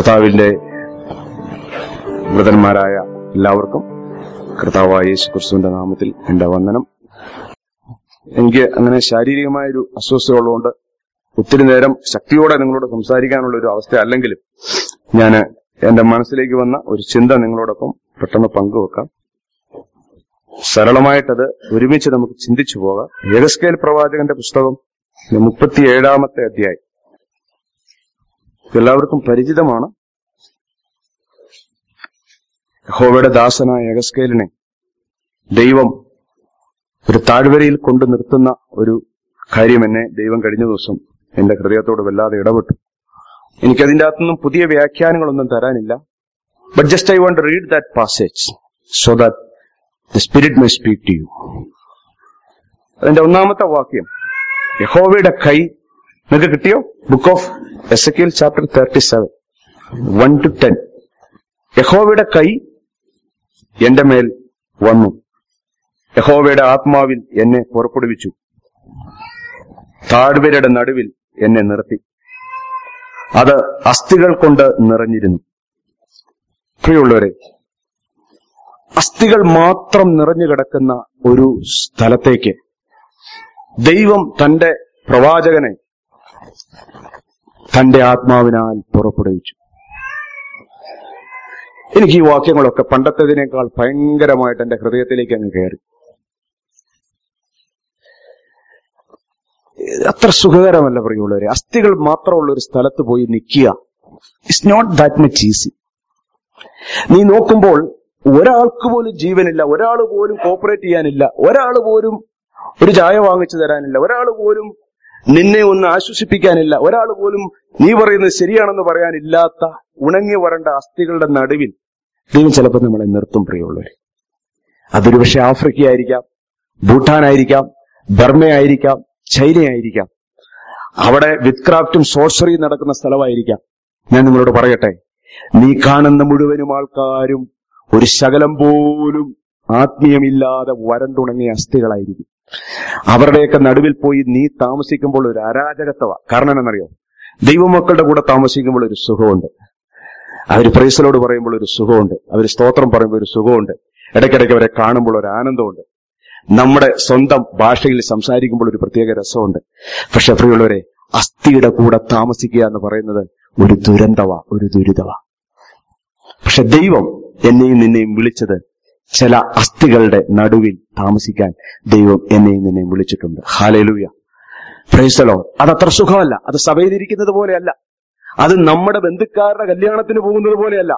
കർത്താവിന്റെ വൃതന്മാരായ എല്ലാവർക്കും കർത്താവായ യേശു ക്രിസ്തുവിന്റെ നാമത്തിൽ എന്റെ വന്ദനം എനിക്ക് അങ്ങനെ ശാരീരികമായൊരു അസ്വസ്ഥത ഉള്ളതുകൊണ്ട് ഒത്തിരി നേരം ശക്തിയോടെ നിങ്ങളോട് സംസാരിക്കാനുള്ള ഒരു അവസ്ഥ അല്ലെങ്കിലും ഞാൻ എന്റെ മനസ്സിലേക്ക് വന്ന ഒരു ചിന്ത നിങ്ങളോടൊപ്പം പെട്ടെന്ന് പങ്കുവെക്കാം സരളമായിട്ടത് ഒരുമിച്ച് നമുക്ക് ചിന്തിച്ചു പോകാം ഏകസ്കേൽ പ്രവാചകന്റെ പുസ്തകം മുപ്പത്തിയേഴാമത്തെ അധ്യായം എല്ലാവർക്കും പരിചിതമാണ് യഹോവയുടെ ദാസനായ ഏകസ്കേലിനെ ദൈവം ഒരു താഴ്വരയിൽ കൊണ്ടു നിർത്തുന്ന ഒരു കാര്യം എന്നെ ദൈവം കഴിഞ്ഞ ദിവസം എന്റെ ഹൃദയത്തോട് വല്ലാതെ ഇടപെട്ടു എനിക്കതിന്റെ അകത്തുനിന്നും പുതിയ വ്യാഖ്യാനങ്ങളൊന്നും തരാനില്ല but just I want read that passage so that the spirit my speak to you അതിന്റെ ഒന്നാമത്തെ വാക്യം യഹോവയുടെ കൈ നിങ്ങൾക്ക് കിട്ടിയോ ബുക്ക് ഓഫ് എസ് എ chapter thirty seven one to ten യഹോവയുടെ കൈ എന്റെ മേൽ വന്നു യഹോവയുടെ ആത്മാവിൽ എന്നെ പുറപ്പെടുവിച്ചു താഴ്വരയുടെ നടുവിൽ എന്നെ നിർത്തി അത് അസ്ഥികൾ കൊണ്ട് നിറഞ്ഞിരുന്നു പ്രിയമുള്ളവരെ അസ്ഥികൾ മാത്രം നിറഞ്ഞു കിടക്കുന്ന ഒരു സ്ഥലത്തേക്ക് ദൈവം തന്റെ പ്രവാചകനെ തന്റെ ആത്മാവിനാൽ പുറപ്പെടുവിച്ചു എനിക്ക് ഈ വാക്യങ്ങളൊക്കെ പണ്ടത്തേതിനേക്കാൾ ഭയങ്കരമായിട്ട് എന്റെ ഹൃദയത്തിലേക്ക് അങ്ങ് കയറി അത്ര സുഖകരമല്ല പ്രിയമുള്ളവരെ അസ്ഥികൾ മാത്രമുള്ള ഒരു സ്ഥലത്ത് പോയി നിൽക്കുക it's not that much easy നീ നോക്കുമ്പോൾ ഒരാൾക്ക് പോലും ജീവനില്ല ഒരാൾ പോലും കോപ്പറേറ്റ് ചെയ്യാനില്ല ഒരാൾ പോലും ഒരു ചായ വാങ്ങിച്ചു തരാനില്ല ഒരാൾ പോലും നിന്നെ ഒന്ന് ആശ്വസിപ്പിക്കാനില്ല ഒരാൾ പോലും നീ പറയുന്നത് ശരിയാണെന്ന് പറയാനില്ലാത്ത ഉണങ്ങി വരണ്ട അസ്ഥികളുടെ നടുവിൽ ദൈവം ചിലപ്പോൾ നമ്മളെ നിർത്തും പ്രിയമുള്ളവർ അതൊരു പക്ഷെ ആഫ്രിക്ക ആയിരിക്കാം ഭൂട്ടാൻ ആയിരിക്കാം ബർമ ആയിരിക്കാം ചൈന ആയിരിക്കാം അവിടെ വിത്ത് ക്രാഫ്റ്റും സോഴ്സറിയും നടക്കുന്ന സ്ഥലമായിരിക്കാം ഞാൻ നിങ്ങളോട് പറയട്ടെ നീ കാണുന്ന മുഴുവനും ആൾക്കാരും ഒരു ശകലം പോലും ആത്മീയമില്ലാതെ വരണ്ടുണങ്ങിയ അസ്ഥികളായിരിക്കും അവരുടെയൊക്കെ നടുവിൽ പോയി നീ താമസിക്കുമ്പോൾ ഒരു അരാജകത്വ കാരണം എന്നറിയോ ദൈവമക്കളുടെ കൂടെ താമസിക്കുമ്പോൾ ഒരു സുഖമുണ്ട് അവർ പ്രൈസലോട് പറയുമ്പോൾ ഒരു സുഖമുണ്ട് അവർ സ്തോത്രം പറയുമ്പോൾ ഒരു സുഖമുണ്ട് ഇടയ്ക്കിടയ്ക്ക് അവരെ കാണുമ്പോൾ ഒരു ആനന്ദമുണ്ട് നമ്മുടെ സ്വന്തം ഭാഷയിൽ സംസാരിക്കുമ്പോൾ ഒരു പ്രത്യേക രസമുണ്ട് പക്ഷെ പ്രിയമുള്ളവരെ അസ്ഥിയുടെ കൂടെ താമസിക്കുക എന്ന് പറയുന്നത് ഒരു ദുരന്തവാ ഒരു ദുരിതവാ പക്ഷെ ദൈവം എന്നെയും നിന്നെയും വിളിച്ചത് ചില അസ്ഥികളുടെ നടുവിൽ താമസിക്കാൻ ദൈവം എന്നെയും നിന്നെയും വിളിച്ചിട്ടുണ്ട് ഹാലലൂയ പ്രൈസലോ അതത്ര സുഖമല്ല അത് സഭയിലിരിക്കുന്നത് പോലെയല്ല അത് നമ്മുടെ ബന്ധുക്കാരുടെ കല്യാണത്തിന് പോകുന്നത് പോലെയല്ല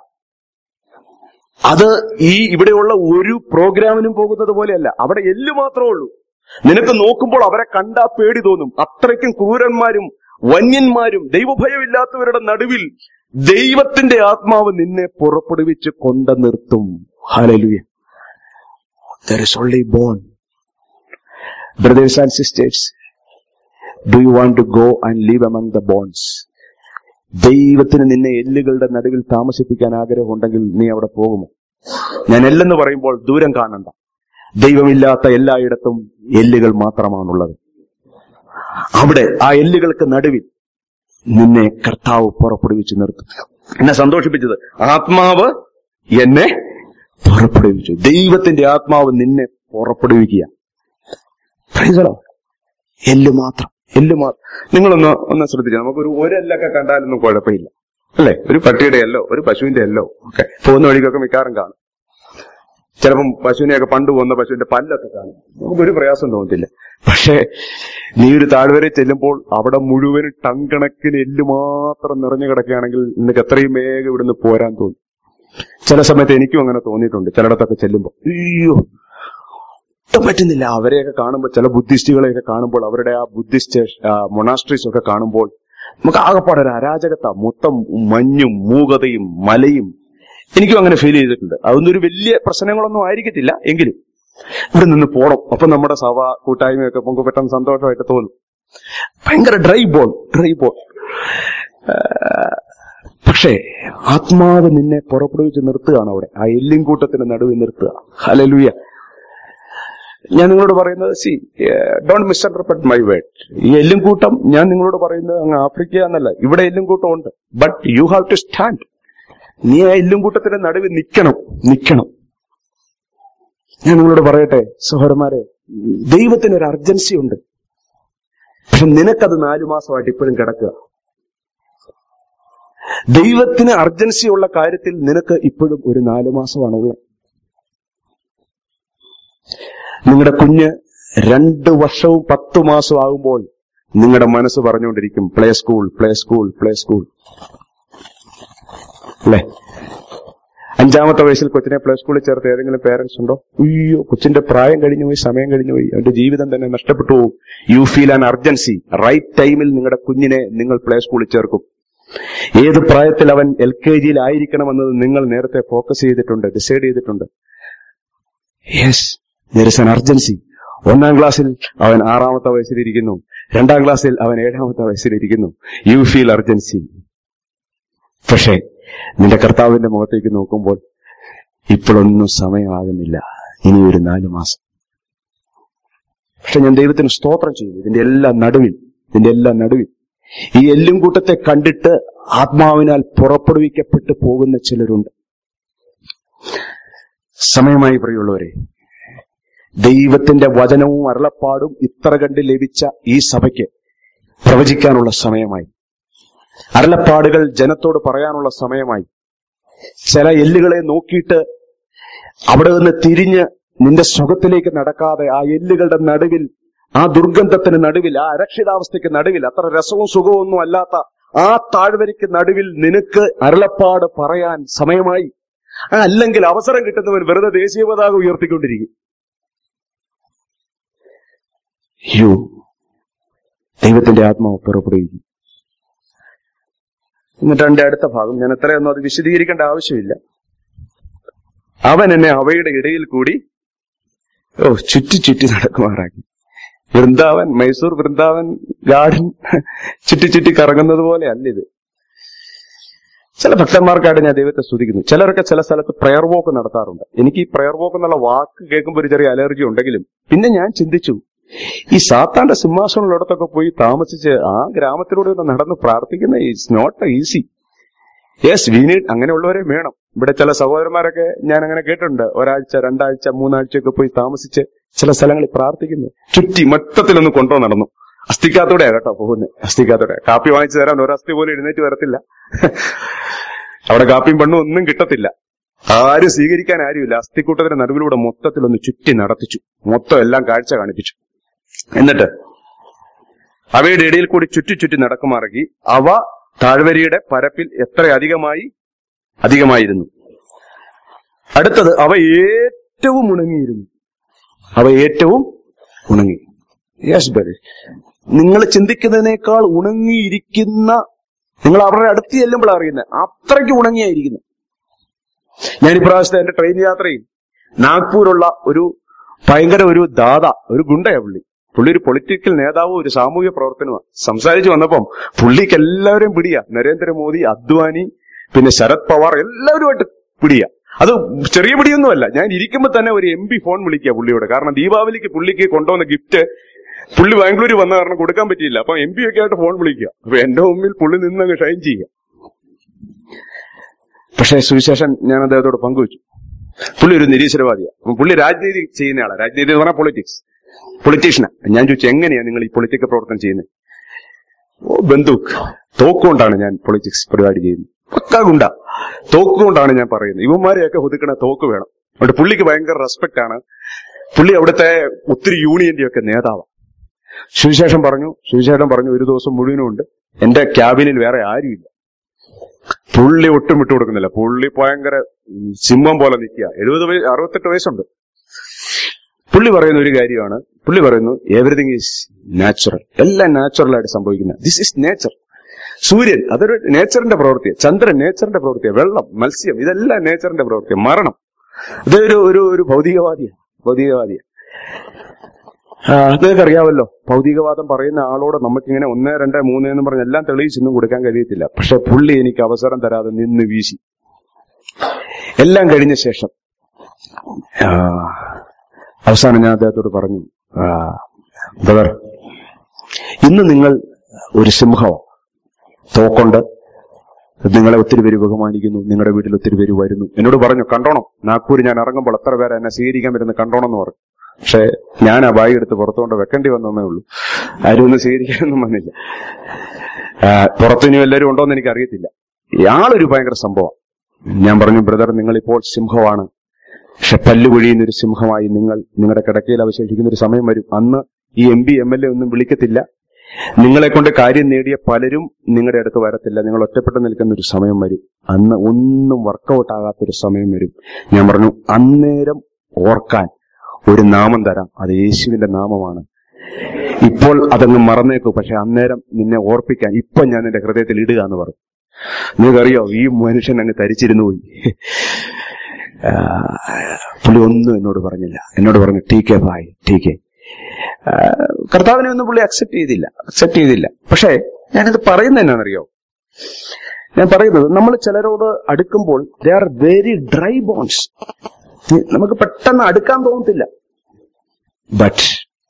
അത് ഈ ഇവിടെയുള്ള ഒരു പ്രോഗ്രാമിനും പോകുന്നത് പോലെയല്ല അവിടെ എല്ലു മാത്രമേ ഉള്ളൂ നിനക്ക് നോക്കുമ്പോൾ അവരെ കണ്ടാ പേടി തോന്നും അത്രയ്ക്കും ക്രൂരന്മാരും വന്യന്മാരും ദൈവഭയമില്ലാത്തവരുടെ നടുവിൽ ദൈവത്തിന്റെ ആത്മാവ് നിന്നെ പുറപ്പെടുവിച്ച് കൊണ്ട നിർത്തും hallelujah there is only bone brothers and sisters do you want to go and leave among the bones ദൈവത്തിന് നിന്നെ എല്ലുകളുടെ നടുവിൽ താമസിപ്പിക്കാൻ ആഗ്രഹമുണ്ടെങ്കിൽ നീ അവിടെ പോകുമോ ഞാൻ എല്ലെന്ന് പറയുമ്പോൾ ദൂരം കാണണ്ട ദൈവമില്ലാത്ത എല്ലായിടത്തും എല്ലുകൾ മാത്രമാണുള്ളത് അവിടെ ആ എല്ലുകൾക്ക് നടുവിൽ നിന്നെ കർത്താവ് പുറപ്പെടുവിച്ച് നിർത്തും എന്നെ സന്തോഷിപ്പിച്ചത് ആത്മാവ് എന്നെ പുറപ്പെടുവിച്ചു ദൈവത്തിന്റെ ആത്മാവ് നിന്നെ പുറപ്പെടുവിക്കുക എല്ല് മാത്രം എല്ല് മാത്രം നിങ്ങളൊന്ന് ഒന്ന് ശ്രദ്ധിച്ചാൽ നമുക്കൊരു ഒരെല്ലൊക്കെ കണ്ടാലൊന്നും കുഴപ്പമില്ല അല്ലെ ഒരു പട്ടിയുടെ എല്ലോ ഒരു പശുവിന്റെ എല്ലോ ഒക്കെ പോകുന്ന വഴിക്കൊക്കെ മിക്കാറും കാണും ചിലപ്പം പശുവിനെയൊക്കെ പണ്ട് പോകുന്ന പശുവിന്റെ പല്ലൊക്കെ കാണും നമുക്കൊരു പ്രയാസം തോന്നത്തില്ല പക്ഷേ നീ ഒരു താഴ്വരെ ചെല്ലുമ്പോൾ അവിടെ മുഴുവൻ ടൺ കണക്കിന് എല്ല് മാത്രം നിറഞ്ഞു കിടക്കുകയാണെങ്കിൽ നിനക്ക് എത്രയും വേഗം ഇവിടുന്ന് പോരാൻ തോന്നും ചില സമയത്ത് എനിക്കും അങ്ങനെ തോന്നിയിട്ടുണ്ട് ചിലയിടത്തൊക്കെ ചെല്ലുമ്പോൾ അയ്യോ ഒട്ടും പറ്റുന്നില്ല അവരെയൊക്കെ കാണുമ്പോൾ ചില ബുദ്ധിസ്റ്റുകളെയൊക്കെ കാണുമ്പോൾ അവരുടെ ആ ബുദ്ധിസ്റ്റ് മൊണാസ്ട്രീസ് ഒക്കെ കാണുമ്പോൾ നമുക്ക് ആകെപ്പാടെ ഒരു അരാജകത മൊത്തം മഞ്ഞും മൂകതയും മലയും എനിക്കും അങ്ങനെ ഫീൽ ചെയ്തിട്ടുണ്ട് അതൊന്നും ഒരു വലിയ പ്രശ്നങ്ങളൊന്നും ആയിരിക്കത്തില്ല എങ്കിലും ഇവിടെ നിന്ന് പോണം അപ്പൊ നമ്മുടെ സഭ കൂട്ടായ്മയൊക്കെ നമുക്ക് പെട്ടെന്ന് സന്തോഷമായിട്ട് തോന്നും ഭയങ്കര ഡ്രൈ ബോൾ ഡ്രൈ ബോൾ പക്ഷേ ആത്മാവ് നിന്നെ പുറപ്പെടുവിച്ച് നിർത്തുകയാണ് അവിടെ ആ എല്ലും കൂട്ടത്തിന് നടുവിൽ നിർത്തുക ഹലലുയ ഞാൻ നിങ്ങളോട് പറയുന്നത് see don't misinterpret my word ഈ എല്ലും കൂട്ടം ഞാൻ നിങ്ങളോട് പറയുന്നത് അങ്ങ് ആഫ്രിക്ക എന്നല്ല ഇവിടെ എല്ലും കൂട്ടം ഉണ്ട് but you have to stand നീ ആ എല്ലും കൂട്ടത്തിന്റെ നടുവിൽ നിൽക്കണം നിൽക്കണം ഞാൻ നിങ്ങളോട് പറയട്ടെ സഹോദരന്മാരെ ദൈവത്തിന് ഒരു അർജൻസി ഉണ്ട് പക്ഷെ നിനക്കത് നാലു മാസമായിട്ട് ഇപ്പോഴും കിടക്കുക ദൈവത്തിന് അർജൻസി ഉള്ള കാര്യത്തിൽ നിനക്ക് ഇപ്പോഴും ഒരു നാലു മാസമാണ് ഉള്ളത് നിങ്ങളുടെ കുഞ്ഞ് രണ്ട് വർഷവും പത്തു മാസവും ആകുമ്പോൾ നിങ്ങളുടെ മനസ്സ് പറഞ്ഞുകൊണ്ടിരിക്കും play school play school play school അല്ലേ അഞ്ചാമത്തെ വയസ്സിൽ കൊച്ചിനെ പ്ലേ സ്കൂളിൽ ചേർത്ത് ഏതെങ്കിലും പേരൻസ് ഉണ്ടോ അയ്യോ കൊച്ചിന്റെ പ്രായം കഴിഞ്ഞു പോയി സമയം കഴിഞ്ഞു പോയി അവന്റെ ജീവിതം തന്നെ നഷ്ടപ്പെട്ടു പോകും you feel an urgency right ടൈമിൽ നിങ്ങളുടെ കുഞ്ഞിനെ നിങ്ങൾ പ്ലേ സ്കൂളിൽ ചേർക്കും ഏത് പ്രായത്തിൽ അവൻ എൽ കെ ജിയിൽ ആയിരിക്കണമെന്നത് നിങ്ങൾ നേരത്തെ ഫോക്കസ് ചെയ്തിട്ടുണ്ട് ഡിസൈഡ് ചെയ്തിട്ടുണ്ട് yes there is an urgency ഒന്നാം ക്ലാസ്സിൽ അവൻ ആറാമത്തെ വയസ്സിലിരിക്കുന്നു രണ്ടാം ക്ലാസ്സിൽ അവൻ ഏഴാമത്തെ വയസ്സിലിരിക്കുന്നു യു ഫീൽ അർജൻസി പക്ഷേ നിന്റെ കർത്താവിന്റെ മുഖത്തേക്ക് നോക്കുമ്പോൾ ഇപ്പോഴൊന്നും സമയമാകുന്നില്ല ഇനി ഒരു നാലു മാസം പക്ഷെ ഞാൻ ദൈവത്തിന് സ്തോത്രം ചെയ്തു ഇതിന്റെ എല്ലാ നടുവിൽ ഇതിന്റെ എല്ലാ നടുവിൽ ഈ എല്ലും കൂട്ടത്തെ കണ്ടിട്ട് ആത്മാവിനാൽ പുറപ്പെടുവിക്കപ്പെട്ടു പോകുന്ന ചിലരുണ്ട് സമയമായി പ്രിയമുള്ളവരെ ദൈവത്തിന്റെ വചനവും അരുളപ്പാടും ഇത്ര കണ്ട് ലഭിച്ച ഈ സഭയ്ക്ക് പ്രവചിക്കാനുള്ള സമയമായി അരുളപ്പാടുകൾ ജനത്തോട് പറയാനുള്ള സമയമായി ചില എല്ലുകളെ നോക്കിയിട്ട് അവിടെ നിന്ന് തിരിഞ്ഞ് നിന്റെ സുഖത്തിലേക്ക് നടക്കാതെ ആ എല്ലുകളുടെ നടുവിൽ ആ ദുർഗന്ധത്തിന് നടുവിൽ ആ അരക്ഷിതാവസ്ഥയ്ക്ക് നടുവിൽ അത്ര രസവും സുഖവും ഒന്നും അല്ലാത്ത ആ താഴ്വരയ്ക്ക് നടുവിൽ നിനക്ക് അരുളപ്പാട് പറയാൻ സമയമായി അല്ലെങ്കിൽ അവസരം കിട്ടുന്നവൻ വെറുതെ ദേശീയ പതാക ഉയർത്തിക്കൊണ്ടിരിക്കും യു ദൈവത്തിന്റെ ആത്മാവ് പുറപ്പെടുവിക്കും എന്നിട്ട് എന്റെ അടുത്ത ഭാഗം ഞാൻ എത്രയൊന്നും അത് വിശദീകരിക്കേണ്ട ആവശ്യമില്ല അവൻ എന്നെ അവയുടെ ഇടയിൽ കൂടി ഓ ചുറ്റി ചുറ്റി നടക്കുമാറാക്കി വൃന്ദാവൻ മൈസൂർ വൃന്ദാവൻ ഗാർഡൻ ചുറ്റി ചുറ്റി കറങ്ങുന്നത് പോലെ അല്ല ഇത് ചില ഭക്തന്മാർക്കായിട്ട് ഞാൻ ദൈവത്തെ സ്തുതിക്കുന്നു ചിലരൊക്കെ ചില സ്ഥലത്ത് പ്രയർ വോക്ക് നടത്താറുണ്ട് എനിക്ക് ഈ പ്രയർ വോക്ക് എന്നുള്ള വാക്ക് കേൾക്കുമ്പോൾ ഒരു ചെറിയ അലർജി ഉണ്ടെങ്കിലും പിന്നെ ഞാൻ ചിന്തിച്ചു ഈ സാത്താന്റെ സിംഹാസനമുള്ളിടത്തൊക്കെ പോയി താമസിച്ച് ആ ഗ്രാമത്തിലൂടെ ഒന്ന് നടന്ന് പ്രാർത്ഥിക്കുന്ന it's not easy yes we need അങ്ങനെയുള്ളവരെ വേണം ഇവിടെ ചില സഹോദരന്മാരൊക്കെ ഞാൻ അങ്ങനെ കേട്ടിട്ടുണ്ട് ഒരാഴ്ച രണ്ടാഴ്ച മൂന്നാഴ്ചയൊക്കെ പോയി താമസിച്ച് ചില സ്ഥലങ്ങളിൽ പ്രാർത്ഥിക്കുന്നു ചുറ്റി മൊത്തത്തിലൊന്ന് കൊണ്ടോ നടന്നു അസ്ഥിക്കാത്തോടെയാ കേട്ടോ പോകുന്നത് അസ്ഥിക്കാത്തോടെ കാപ്പി വാങ്ങിച്ചു തരാൻ ഒരു അസ്ഥി പോലും എഴുന്നേറ്റ് വരത്തില്ല അവിടെ കാപ്പിയും പെണ്ണും ഒന്നും കിട്ടത്തില്ല ആരും സ്വീകരിക്കാൻ ആരുമില്ല അസ്ഥിക്കൂട്ടത്തിന്റെ നടുവിലൂടെ മൊത്തത്തിലൊന്ന് ചുറ്റി നടത്തിച്ചു മൊത്തം എല്ലാം കാഴ്ച കാണിപ്പിച്ചു എന്നിട്ട് അവയുടെ ഇടയിൽ കൂടി ചുറ്റി ചുറ്റി നടക്കുമാറക്കി അവ താഴ്വരയുടെ പരപ്പിൽ എത്ര അധികമായി അധികമായിരുന്നു അടുത്തത് അവ ഏറ്റവും ഉണങ്ങിയിരുന്നു അവ ഏറ്റവും ഉണങ്ങി യെസ് ബരി നിങ്ങൾ ചിന്തിക്കുന്നതിനേക്കാൾ ഉണങ്ങിയിരിക്കുന്ന നിങ്ങൾ അവരുടെ അടുത്ത് ചെല്ലുമ്പോൾ അറിയുന്നത് അത്രയ്ക്ക് ഉണങ്ങിയായിരിക്കുന്നു ഞാൻ ഇപ്രാവശ്യത്തെ എന്റെ ട്രെയിൻ യാത്രയിൽ നാഗ്പൂരുള്ള ഒരു ഭയങ്കര ഒരു ദാദ ഒരു ഗുണ്ടയാ പുള്ളി പുള്ളി ഒരു പൊളിറ്റിക്കൽ നേതാവും ഒരു സാമൂഹ്യ പ്രവർത്തനമാണ് സംസാരിച്ചു വന്നപ്പം പുള്ളിക്ക് എല്ലാവരെയും പിടിയാ നരേന്ദ്രമോദി അദ്വാനി പിന്നെ ശരത് പവാർ എല്ലാവരുമായിട്ട് പിടിയാ അത് ചെറിയ പിടിയൊന്നുമല്ല ഞാൻ ഇരിക്കുമ്പോൾ തന്നെ ഒരു എം പി ഫോൺ വിളിക്കുക പുള്ളിയോട് കാരണം ദീപാവലിക്ക് പുള്ളിക്ക് കൊണ്ടുവന്ന ഗിഫ്റ്റ് പുള്ളി ബാംഗ്ലൂർ വന്ന കാരണം കൊടുക്കാൻ പറ്റിയില്ല അപ്പൊ എം പി ഒക്കെ ആയിട്ട് ഫോൺ വിളിക്കുക അപ്പൊ എന്റെ മുമ്പിൽ പുള്ളി നിന്നങ്ങ് ഷൈൻ ചെയ്യുക പക്ഷേ സുവിശേഷൻ ഞാൻ അദ്ദേഹത്തോട് പങ്കുവച്ചു പുള്ളി ഒരു നിരീശ്വരവാദിയാണ് അപ്പൊ പുള്ളി രാജ്നീതി ചെയ്യുന്ന ആളാണ് രാജ്നീതി എന്ന് പറഞ്ഞാൽ പൊളിറ്റിക്സ് പൊളിറ്റീഷ്യനാ ഞാൻ ചോദിച്ചു എങ്ങനെയാ നിങ്ങൾ ഈ പൊളിറ്റിക്കൽ പ്രവർത്തനം ചെയ്യുന്നത് ഓ ബന്ധുക്ക് തോക്കുകൊണ്ടാണ് ഞാൻ പൊളിറ്റിക്സ് പരിപാടി ചെയ്യുന്നത് പക്കാ ഗുണ്ട തോക്കുകൊണ്ടാണ് ഞാൻ പറയുന്നത് ഇവന്മാരെയൊക്കെ ഒതുക്കണ തോക്ക് വേണം അവിടെ പുള്ളിക്ക് ഭയങ്കര റെസ്പെക്ട് ആണ് പുള്ളി അവിടുത്തെ ഒത്തിരി യൂണിയന്റെ ഒക്കെ നേതാവാണ് സുവിശേഷം പറഞ്ഞു സുവിശേഷം പറഞ്ഞു ഒരു ദിവസം മുഴുവനും ഉണ്ട് എന്റെ ക്യാബിനിൽ വേറെ ആരുമില്ല പുള്ളി ഒട്ടും വിട്ടു കൊടുക്കുന്നില്ല പുള്ളി ഭയങ്കര ഉം, സിംഹം പോലെ നിൽക്കുക എഴുപത് വയസ്സ് അറുപത്തെട്ട് വയസ്സുണ്ട് പുള്ളി പറയുന്ന ഒരു കാര്യമാണ് പുള്ളി പറയുന്നു എവറിഥിങ് ഈസ് നാച്ചുറൽ എല്ലാം നാച്ചുറലായിട്ട് സംഭവിക്കുന്നത് ദിസ് ഇസ് നേച്ചർ സൂര്യൻ അതൊരു നേച്ചറിന്റെ പ്രവൃത്തിയാണ് ചന്ദ്രൻ നേച്ചറിന്റെ പ്രവൃത്തിയാണ് വെള്ളം മത്സ്യം ഇതെല്ലാം നേച്ചറിന്റെ പ്രവൃത്തിയാണ് മരണം ഇതൊരു ഒരു ഒരു ഭൗതികവാദിയാണ് ഭൗതികവാദിയാണ് ആ, നിങ്ങൾക്ക് അറിയാമല്ലോ ഭൗതികവാദം പറയുന്ന ആളോട് നമുക്കിങ്ങനെ ഒന്ന് രണ്ട് മൂന്ന് എന്ന് പറഞ്ഞ് എല്ലാം തെളിയിച്ചൊന്നും കൊടുക്കാൻ കഴിയത്തില്ല പക്ഷെ പുള്ളി എനിക്ക് അവസരം തരാതെ നിന്ന് വീശി എല്ലാം കഴിഞ്ഞ ശേഷം ആ, അവസാനം ഞാൻ അദ്ദേഹത്തോട് പറഞ്ഞു ബ്രദർ ഇന്ന് നിങ്ങൾ ഒരു സിംഹമോ തോക്കൊണ്ട് നിങ്ങളെ ഒത്തിരി പേര് ബഹുമാനിക്കുന്നു നിങ്ങളുടെ വീട്ടിൽ ഒത്തിരി പേര് വരുന്നു എന്നോട് പറഞ്ഞു കണ്ടോണം നാഗ്പൂർ ഞാൻ ഇറങ്ങുമ്പോൾ എത്ര പേരെ എന്നെ സ്വീകരിക്കാൻ വരുന്ന കണ്ടോണം എന്ന് പറഞ്ഞു പക്ഷെ ഞാൻ ആ ബാഗ് എടുത്ത് പുറത്തുകൊണ്ട് വെക്കേണ്ടി വന്നേ ഉള്ളൂ ആരും ഒന്നും സ്വീകരിക്കാനൊന്നും വന്നില്ല ആ, പുറത്തിനി എല്ലാവരും ഉണ്ടോ എന്ന് എനിക്ക് അറിയത്തില്ല ഇയാളൊരു ഭയങ്കര സംഭവം ഞാൻ പറഞ്ഞു ബ്രദർ നിങ്ങൾ ഇപ്പോൾ സിംഹമാണ് പക്ഷെ പല്ല് കൊഴിയുന്ന ഒരു സിംഹമായി നിങ്ങൾ നിങ്ങളുടെ കിടക്കയിൽ അവശേഷിക്കുന്ന ഒരു സമയം വരും അന്ന് ഈ M P M L A ഒന്നും വിളിക്കത്തില്ല നിങ്ങളെ കൊണ്ട് കാര്യം നേടിയ പലരും നിങ്ങളുടെ അടുത്ത് വരത്തില്ല നിങ്ങൾ ഒറ്റപ്പെട്ട് നിൽക്കുന്ന ഒരു സമയം വരും അന്ന് ഒന്നും വർക്കൗട്ട് ആകാത്തൊരു സമയം വരും ഞാൻ പറഞ്ഞു അന്നേരം ഓർക്കാൻ ഒരു നാമം തരാം അത് യേശുവിന്റെ നാമമാണ് ഇപ്പോൾ അതങ്ങ് മറന്നേക്കൂ പക്ഷെ അന്നേരം നിന്നെ ഓർപ്പിക്കാൻ ഇപ്പൊ ഞാൻ നിന്റെ ഹൃദയത്തിൽ ഇടുക എന്ന് പറഞ്ഞു നിങ്ങൾക്കറിയോ ഈ മനുഷ്യൻ അങ്ങ് തരിച്ചിരുന്നു പോയി ആ, പുള്ളി ഒന്നും എന്നോട് പറഞ്ഞില്ല എന്നോട് പറഞ്ഞു T K bhai T K കർത്താവിനെ ഒന്നും പുള്ളി അക്സെപ്റ്റ് ചെയ്തില്ല അക്സെപ്റ്റ് ചെയ്തില്ല പക്ഷേ ഞാനിത് പറയുന്നത് എന്നാണെന്നറിയോ ഞാൻ പറയുന്നത് നമ്മൾ ചിലരോട് അടുക്കുമ്പോൾ they are very dry bones നമുക്ക് പെട്ടെന്ന് അടുക്കാൻ തോന്നത്തില്ല ബട്ട്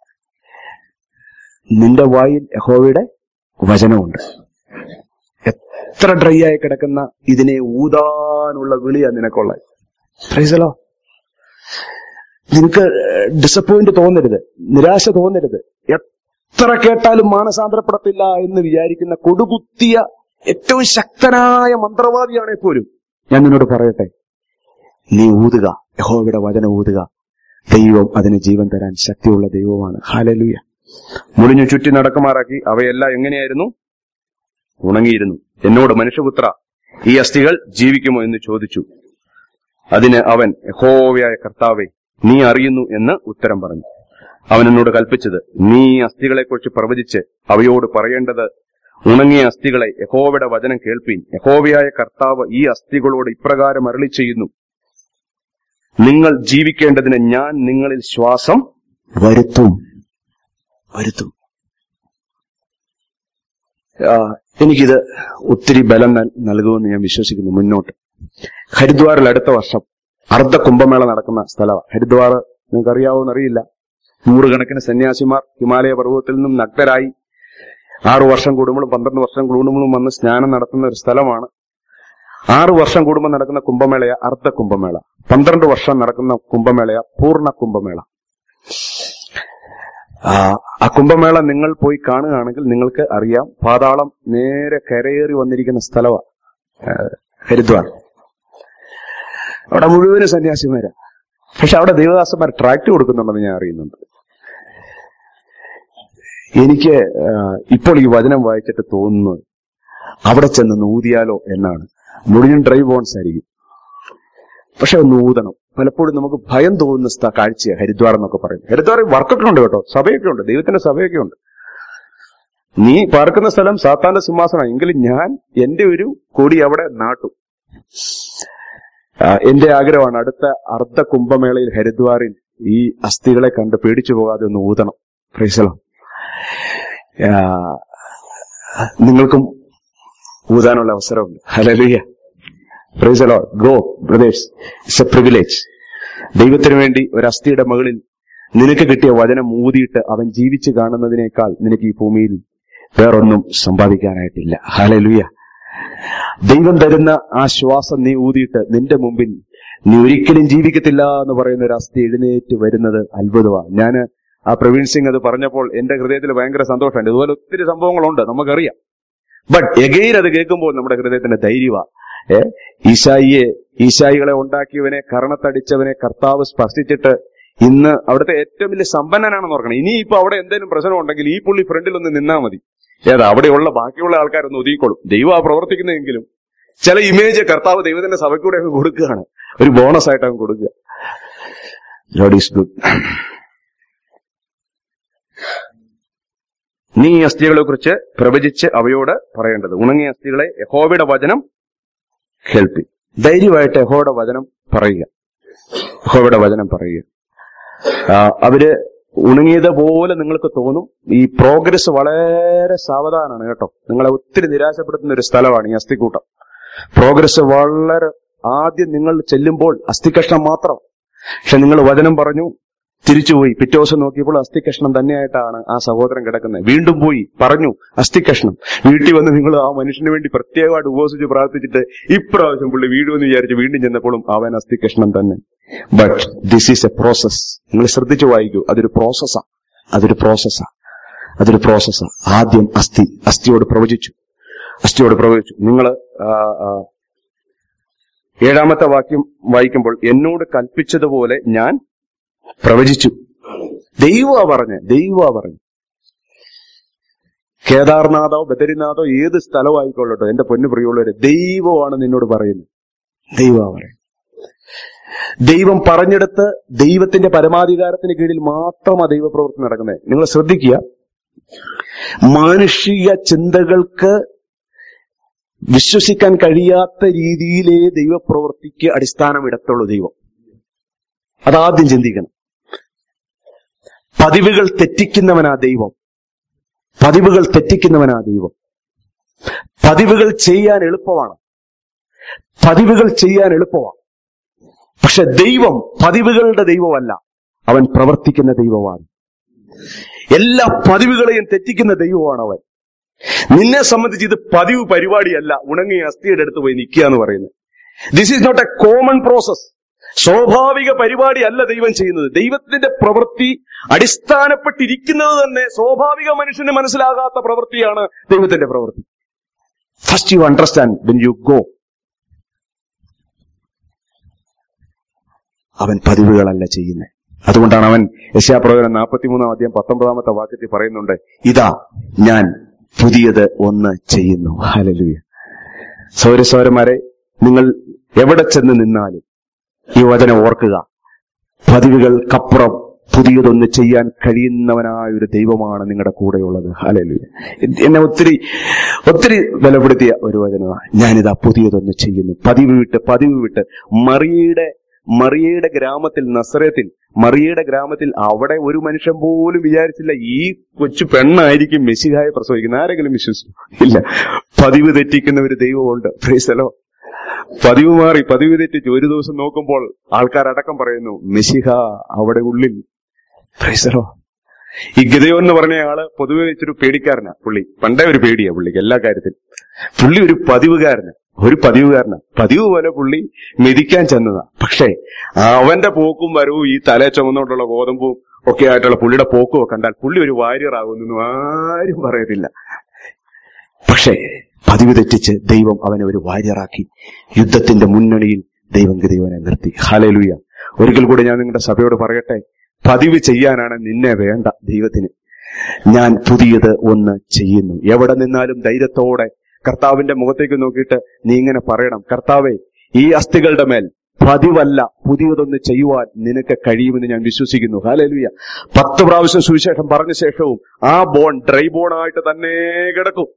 നിന്റെ വായിൽ യഹോവയുടെ വചനമുണ്ട് എത്ര ഡ്രൈ ആയി കിടക്കുന്ന ഇതിനെ ഊതാനുള്ള വിളിയാ നിനക്കുള്ളത് പ്രൈസലോ നിനക്ക് ഡിസപ്പോയിന്റ് തോന്നരുത് നിരാശ തോന്നരുത് എത്ര കേട്ടാലും മാനസാന്തരപ്പെടത്തില്ല എന്ന് വിചാരിക്കുന്ന കൊടുകുത്തിയ ഏറ്റവും ശക്തനായ മന്ത്രവാദിയാണെ പോലും ഞാൻ നിന്നോട് പറയട്ടെ നീ ഊതുക യഹോവയുടെ വചനം ഊതുക ദൈവം അതിന് ജീവൻ തരാൻ ശക്തിയുള്ള ദൈവമാണ് ഹാലലുയ മുടിഞ്ഞു ചുറ്റി നടക്കുമാറാക്കി അവയെല്ലാം എങ്ങനെയായിരുന്നു ഉണങ്ങിയിരുന്നു എന്നോട് മനുഷ്യപുത്ര ഈ അസ്ഥികൾ ജീവിക്കുമോ എന്ന് ചോദിച്ചു അതിന് അവൻ യഹോവയായ കർത്താവെ നീ അറിയുന്നു എന്ന് ഉത്തരം പറഞ്ഞു അവൻ എന്നോട് കൽപ്പിച്ചത് നീ ഈ അസ്ഥികളെക്കുറിച്ച് പ്രവചിച്ച് അവയോട് പറയേണ്ടത് ഉണങ്ങിയ അസ്ഥികളെ യഹോവയുടെ വചനം കേൾപ്പീൻ യഹോവയായ കർത്താവ് ഈ അസ്ഥികളോട് ഇപ്രകാരം അരളി ചെയ്യുന്നു നിങ്ങൾ ജീവിക്കേണ്ടതിന് ഞാൻ നിങ്ങളിൽ ശ്വാസം വരുത്തും വരുത്തും ആ, എനിക്കിത് ഒത്തിരി ബലം നൽ- നൽകുമെന്ന് ഞാൻ വിശ്വസിക്കുന്നു മുന്നോട്ട് ഹരിദ്വാറിൽ അടുത്ത വർഷം അർദ്ധ കുംഭമേള നടക്കുന്ന സ്ഥലമാണ് ഹരിദ്വാർ നിങ്ങൾക്ക് അറിയാവോന്ന് അറിയില്ല നൂറുകണക്കിന് സന്യാസിമാർ ഹിമാലയ പർവ്വതത്തിൽ നിന്നും നഗ്നരായി ആറു വർഷം കൂടുമ്പോഴും പന്ത്രണ്ട് വർഷം കൂടുമ്പോഴും വന്ന് സ്നാനം നടത്തുന്ന ഒരു സ്ഥലമാണ് ആറു വർഷം കൂടുമ്പോൾ നടക്കുന്ന കുംഭമേളയ അർദ്ധ കുംഭമേള പന്ത്രണ്ട് വർഷം നടക്കുന്ന കുംഭമേളയ പൂർണ്ണ കുംഭമേള ആ, ആ കുംഭമേള നിങ്ങൾ പോയി കാണുകയാണെങ്കിൽ നിങ്ങൾക്ക് അറിയാം പാതാളം നേരെ കരയേറി വന്നിരിക്കുന്ന സ്ഥലമാണ് ഹരിദ്വാർ അവിടെ മുഴുവനും സന്യാസിമാരാ പക്ഷെ അവിടെ ദേവദാസന്മാർ ട്രാക്ട് കൊടുക്കുന്നുണ്ടെന്ന് ഞാൻ അറിയുന്നുണ്ട് എനിക്ക് ആ, ഇപ്പോൾ ഈ വചനം വായിച്ചിട്ട് തോന്നുന്നത് അവിടെ ചെന്ന് നൂതിയാലോ എന്നാണ് മുഴുവൻ ഡ്രൈ ബോൺസ് ആയിരിക്കും പക്ഷെ ഒന്ന് ഊതണം പലപ്പോഴും നമുക്ക് ഭയം തോന്നുന്ന സ്ഥ കാഴ്ചയാണ് ഹരിദ്വാർ എന്നൊക്കെ പറയും ഹരിദ്വാറിൽ വർക്കൊക്കെ ഉണ്ട് കേട്ടോ സഭയൊക്കെ ഉണ്ട് ദൈവത്തിന്റെ സഭയൊക്കെ ഉണ്ട് നീ പാർക്കുന്ന സ്ഥലം സാത്താന്റെ സിംഹാസനം എങ്കിലും ഞാൻ എന്റെ ഒരു കൊടി അവിടെ നാട്ടു ആ, എന്റെ ആഗ്രഹമാണ് അടുത്ത അർദ്ധ കുംഭമേളയിൽ ഹരിദ്വാറിൽ ഈ അസ്ഥികളെ കണ്ട് പേടിച്ചു പോകാതെ ഒന്ന് ഊതണം പ്രൈസലോ നിങ്ങൾക്കും ഊതാനുള്ള അവസരമുണ്ട് hallelujah praise the Lord go brothers it's a privilege ദൈവത്തിന് വേണ്ടി ഒരു അസ്ഥിയുടെ മകളിൽ നിനക്ക് കിട്ടിയ വചനം ഊതിയിട്ട് അവൻ ജീവിച്ചു കാണുന്നതിനേക്കാൾ നിനക്ക് ഈ ഭൂമിയിൽ വേറൊന്നും സമ്പാദിക്കാനായിട്ടില്ല ഹലലുയ്യ ദൈവം തരുന്ന ആ ശ്വാസം നീ ഊതിയിട്ട് നിന്റെ മുമ്പിൽ നീ ഒരിക്കലും ജീവിക്കത്തില്ല എന്ന് പറയുന്ന ഒരു അസ്ഥി എഴുന്നേറ്റ് വരുന്നത് അത്ഭുതമാണ് ഞാൻ ആ പ്രവീൺ സിംഗ് അത് പറഞ്ഞപ്പോൾ എന്റെ ഹൃദയത്തിൽ ഭയങ്കര സന്തോഷമുണ്ട് ഇതുപോലെ ഒത്തിരി സംഭവങ്ങളുണ്ട് നമുക്കറിയാം ബട്ട് എഗെയിൻ അത് കേൾക്കുമ്പോൾ നമ്മുടെ ഹൃദയത്തിന്റെ ധൈര്യമാ ഏ ഈശായിയെ ഈശായികളെ ഉണ്ടാക്കിയവനെ കരണത്തടിച്ചവനെ കർത്താവ് സ്പർശിച്ചിട്ട് ഇന്ന് അവിടുത്തെ ഏറ്റവും വലിയ സമ്പന്നനാണെന്ന് ഓർക്കണം ഇനി ഇപ്പൊ അവിടെ എന്തെങ്കിലും പ്രശ്നം ഉണ്ടെങ്കിൽ ഈ പുള്ളി ഫ്രണ്ടിൽ ഒന്ന് നിന്നാ മതി ഏതാ അവിടെയുള്ള ബാക്കിയുള്ള ആൾക്കാരൊന്ന് ഒതുങ്ങിക്കോളും ദൈവം ആ പ്രവർത്തിക്കുന്നെങ്കിലും ചില ഇമേജ് കർത്താവ് ദൈവത്തിന്റെ സഭയ്ക്കൂടെ അങ്ങ് കൊടുക്കുകയാണ് ഒരു ബോണസ് ആയിട്ട് അങ്ങ് കൊടുക്കുക ലോഡ് ഈസ് ഗുഡ് നീ ഈ അസ്ഥികളെ കുറിച്ച് പ്രവചിച്ച് അവയോട് പറയേണ്ടത് ഉണങ്ങിയ അസ്ഥികളെ യഹോവയുടെ വചനം കേൾപ്പി ധൈര്യമായിട്ട് യഹോയുടെ വചനം പറയുക യഹോവയുടെ വചനം പറയുക ആ, അവര് ഉണങ്ങിയതുപോലെ നിങ്ങൾക്ക് തോന്നും ഈ പ്രോഗ്രസ് വളരെ സാവധാനമാണ് കേട്ടോ നിങ്ങളെ ഒത്തിരി നിരാശപ്പെടുത്തുന്ന ഒരു സ്ഥലമാണ് ഈ അസ്ഥിക്കൂട്ടം പ്രോഗ്രസ് വളരെ ആദ്യം നിങ്ങൾ ചെല്ലുമ്പോൾ അസ്ഥികഷ്ണം മാത്രം പക്ഷെ നിങ്ങൾ വചനം പറഞ്ഞു തിരിച്ചുപോയി പിറ്റേ ദിവസം നോക്കിയപ്പോൾ അസ്ഥി കഷ്ണം തന്നെയായിട്ടാണ് ആ സഹോദരൻ കിടക്കുന്നത് വീണ്ടും പോയി പറഞ്ഞു അസ്ഥി കഷ്ണം വീട്ടിൽ വന്ന് നിങ്ങൾ ആ മനുഷ്യന് വേണ്ടി പ്രത്യേകമായിട്ട് ഉപവസിച്ച് പ്രാർത്ഥിച്ചിട്ട് ഇപ്രാവശ്യം പുള്ളി വീഴുമെന്ന് വിചാരിച്ച് വീണ്ടും ചെന്നപ്പോഴും അവൻ അസ്ഥി കഷ്ണം തന്നെ but this is a process നിങ്ങൾ ശ്രദ്ധിച്ചു വായിക്കൂ അതൊരു പ്രോസസ്സാ അതൊരു പ്രോസസ്സാ അതൊരു പ്രോസസ്സാ ആദ്യം അസ്ഥി അസ്ഥിയോട് പ്രവചിച്ചു അസ്ഥിയോട് പ്രവചിച്ചു നിങ്ങൾ ഏഴാമത്തെ വാക്യം വായിക്കുമ്പോൾ എന്നോട് കൽപ്പിച്ചതുപോലെ ഞാൻ പ്രവചിച്ചു ദൈവ പറഞ്ഞ് ദൈവ പറഞ്ഞു കേദാർനാഥോ ബദരിനാഥോ ഏത് സ്ഥലവും ആയിക്കൊള്ളട്ടോ എന്റെ പൊന്നു പ്രിയമുള്ളവരെ ദൈവമാണ് നിന്നോട് പറയുന്നത് ദൈവ പറയും ദൈവം പറഞ്ഞെടുത്ത് ദൈവത്തിന്റെ പരമാധികാരത്തിന് കീഴിൽ മാത്രമാ ദൈവപ്രവൃത്തി നടക്കുന്നത് നിങ്ങൾ ശ്രദ്ധിക്കുക മാനുഷിക ചിന്തകൾക്ക് വിശ്വസിക്കാൻ കഴിയാത്ത രീതിയിലേ ദൈവപ്രവൃത്തിക്ക് അടിസ്ഥാനമിടത്തുള്ളൂ ദൈവം അതാദ്യം ചിന്തിക്കണം പതിവുകൾ തെറ്റിക്കുന്നവനാ ദൈവം പതിവുകൾ തെറ്റിക്കുന്നവനാ ദൈവം പതിവുകൾ ചെയ്യാൻ എളുപ്പമാണ് പതിവുകൾ ചെയ്യാൻ എളുപ്പമാണ് പക്ഷെ ദൈവം പതിവുകളുടെ ദൈവമല്ല അവൻ പ്രവർത്തിക്കുന്ന ദൈവമാണ് എല്ലാ പതിവുകളെയും തെറ്റിക്കുന്ന ദൈവമാണ് അവൻ നിന്നെ സംബന്ധിച്ച് ഇത് പതിവ് പരിപാടിയല്ല ഉണങ്ങിയ അസ്ഥിയുടെ അടുത്ത് പോയി നിൽക്കുക എന്ന് പറയുന്നത് this is not a common process സ്വാഭാവിക പരിപാടി അല്ല ദൈവം ചെയ്യുന്നത് ദൈവത്തിന്റെ പ്രവൃത്തി അടിസ്ഥാനപ്പെട്ടിരിക്കുന്നത് തന്നെ സ്വാഭാവിക മനുഷ്യന് മനസ്സിലാകാത്ത പ്രവൃത്തിയാണ് ദൈവത്തിന്റെ പ്രവൃത്തി first you understand when you go അവൻ പതിവുകളല്ല ചെയ്യുന്നത് അതുകൊണ്ടാണ് അവൻ യശാപ്രവചനം നാൽപ്പത്തിമൂന്നാം അധ്യായം പത്തൊമ്പതാമത്തെ വാക്യത്തിൽ പറയുന്നുണ്ട് ഇതാ ഞാൻ പുതിയത് ഒന്ന് ചെയ്യുന്നു ഹലലുയ സൗരസൗരന്മാരെ നിങ്ങൾ എവിടെ ചെന്ന് നിന്നാലും ഈ വചനം ഓർക്കുക പതിവുകൾക്കപ്പുറം പുതിയതൊന്ന് ചെയ്യാൻ കഴിയുന്നവനായ ഒരു ദൈവമാണ് നിങ്ങളുടെ കൂടെയുള്ളത് ഹലലുയ എന്നെ ഒത്തിരി ഒത്തിരി ബലപ്പെടുത്തിയ ഒരു വചനമാണ് ഞാനിതാ പുതിയതൊന്ന് ചെയ്യുന്നു പതിവ് വിട്ട് പതിവ് വിട്ട് മറിയയുടെ മറിയയുടെ ഗ്രാമത്തിൽ നസറത്തിൽ മറിയയുടെ ഗ്രാമത്തിൽ അവിടെ ഒരു മനുഷ്യൻ പോലും വിചാരിച്ചില്ല ഈ കൊച്ചു പെണ്ണായിരിക്കും മെസ്സിഹായെ പ്രസവിക്കുന്നത് ആരെങ്കിലും വിശ്വസിച്ചു ഇല്ല പതിവ് തെറ്റിക്കുന്ന ഒരു ദൈവമുണ്ട് ഫ്രീസലോ പതിവ് മാറി പതിവ് തെറ്റിച്ച് ഒരു ദിവസം നോക്കുമ്പോൾ ആൾക്കാരടക്കം പറയുന്നു മെസ്സിഹ അവിടെ ഉള്ളിൽ ഫ്രീസലോ ഈ ഗിതയോ എന്ന് പറഞ്ഞ ആള് പൊതുവെ വെച്ചൊരു പേടിക്കാരനാ പുള്ളി പണ്ടേ ഒരു പേടിയാ പുള്ളിക്ക് എല്ലാ കാര്യത്തിലും പുള്ളി ഒരു പതിവുകാരനാ ഒരു പതിവുകാരനാ പതിവ് പോലെ പുള്ളി മെതിക്കാൻ ചെന്നതാ പക്ഷേ അവന്റെ പോക്കും വരവും ഈ തലേ ചുമന്നുകൊണ്ടുള്ള ഗോതമ്പും ഒക്കെ ആയിട്ടുള്ള പുള്ളിയുടെ പോക്കും ഒക്കെ കണ്ടാൽ പുള്ളി ഒരു വാര്യർ ആകുന്നു ആരും പറയത്തില്ല പക്ഷേ പതിവ് തെറ്റിച്ച് ദൈവം അവനെ ഒരു വാര്യറാക്കി യുദ്ധത്തിന്റെ മുന്നണിയിൽ ദൈവം ഗതിവനെ നിർത്തി ഹാലലുയ ഒരിക്കൽ കൂടി ഞാൻ നിങ്ങളുടെ സഭയോട് പറയട്ടെ പതിവ് ചെയ്യാനാണ് നിന്നെ വേണ്ട ദൈവത്തിന് ഞാൻ പുതിയത് ഒന്ന് ചെയ്യുന്നു എവിടെ നിന്നാലും ധൈര്യത്തോടെ കർത്താവിന്റെ മുഖത്തേക്ക് നോക്കിയിട്ട് നീ ഇങ്ങനെ പറയണം കർത്താവെ ഈ അസ്ഥികളുടെ മേൽ പതിവല്ല പുതിയതൊന്ന് ചെയ്യുവാൻ നിനക്ക് കഴിയുമെന്ന് ഞാൻ വിശ്വസിക്കുന്നു ഹാലലുയ പത്ത് പ്രാവശ്യം സുവിശേഷം പറഞ്ഞ ശേഷവും ആ ബോൺ ഡ്രൈ ബോണായിട്ട് തന്നെ കിടക്കും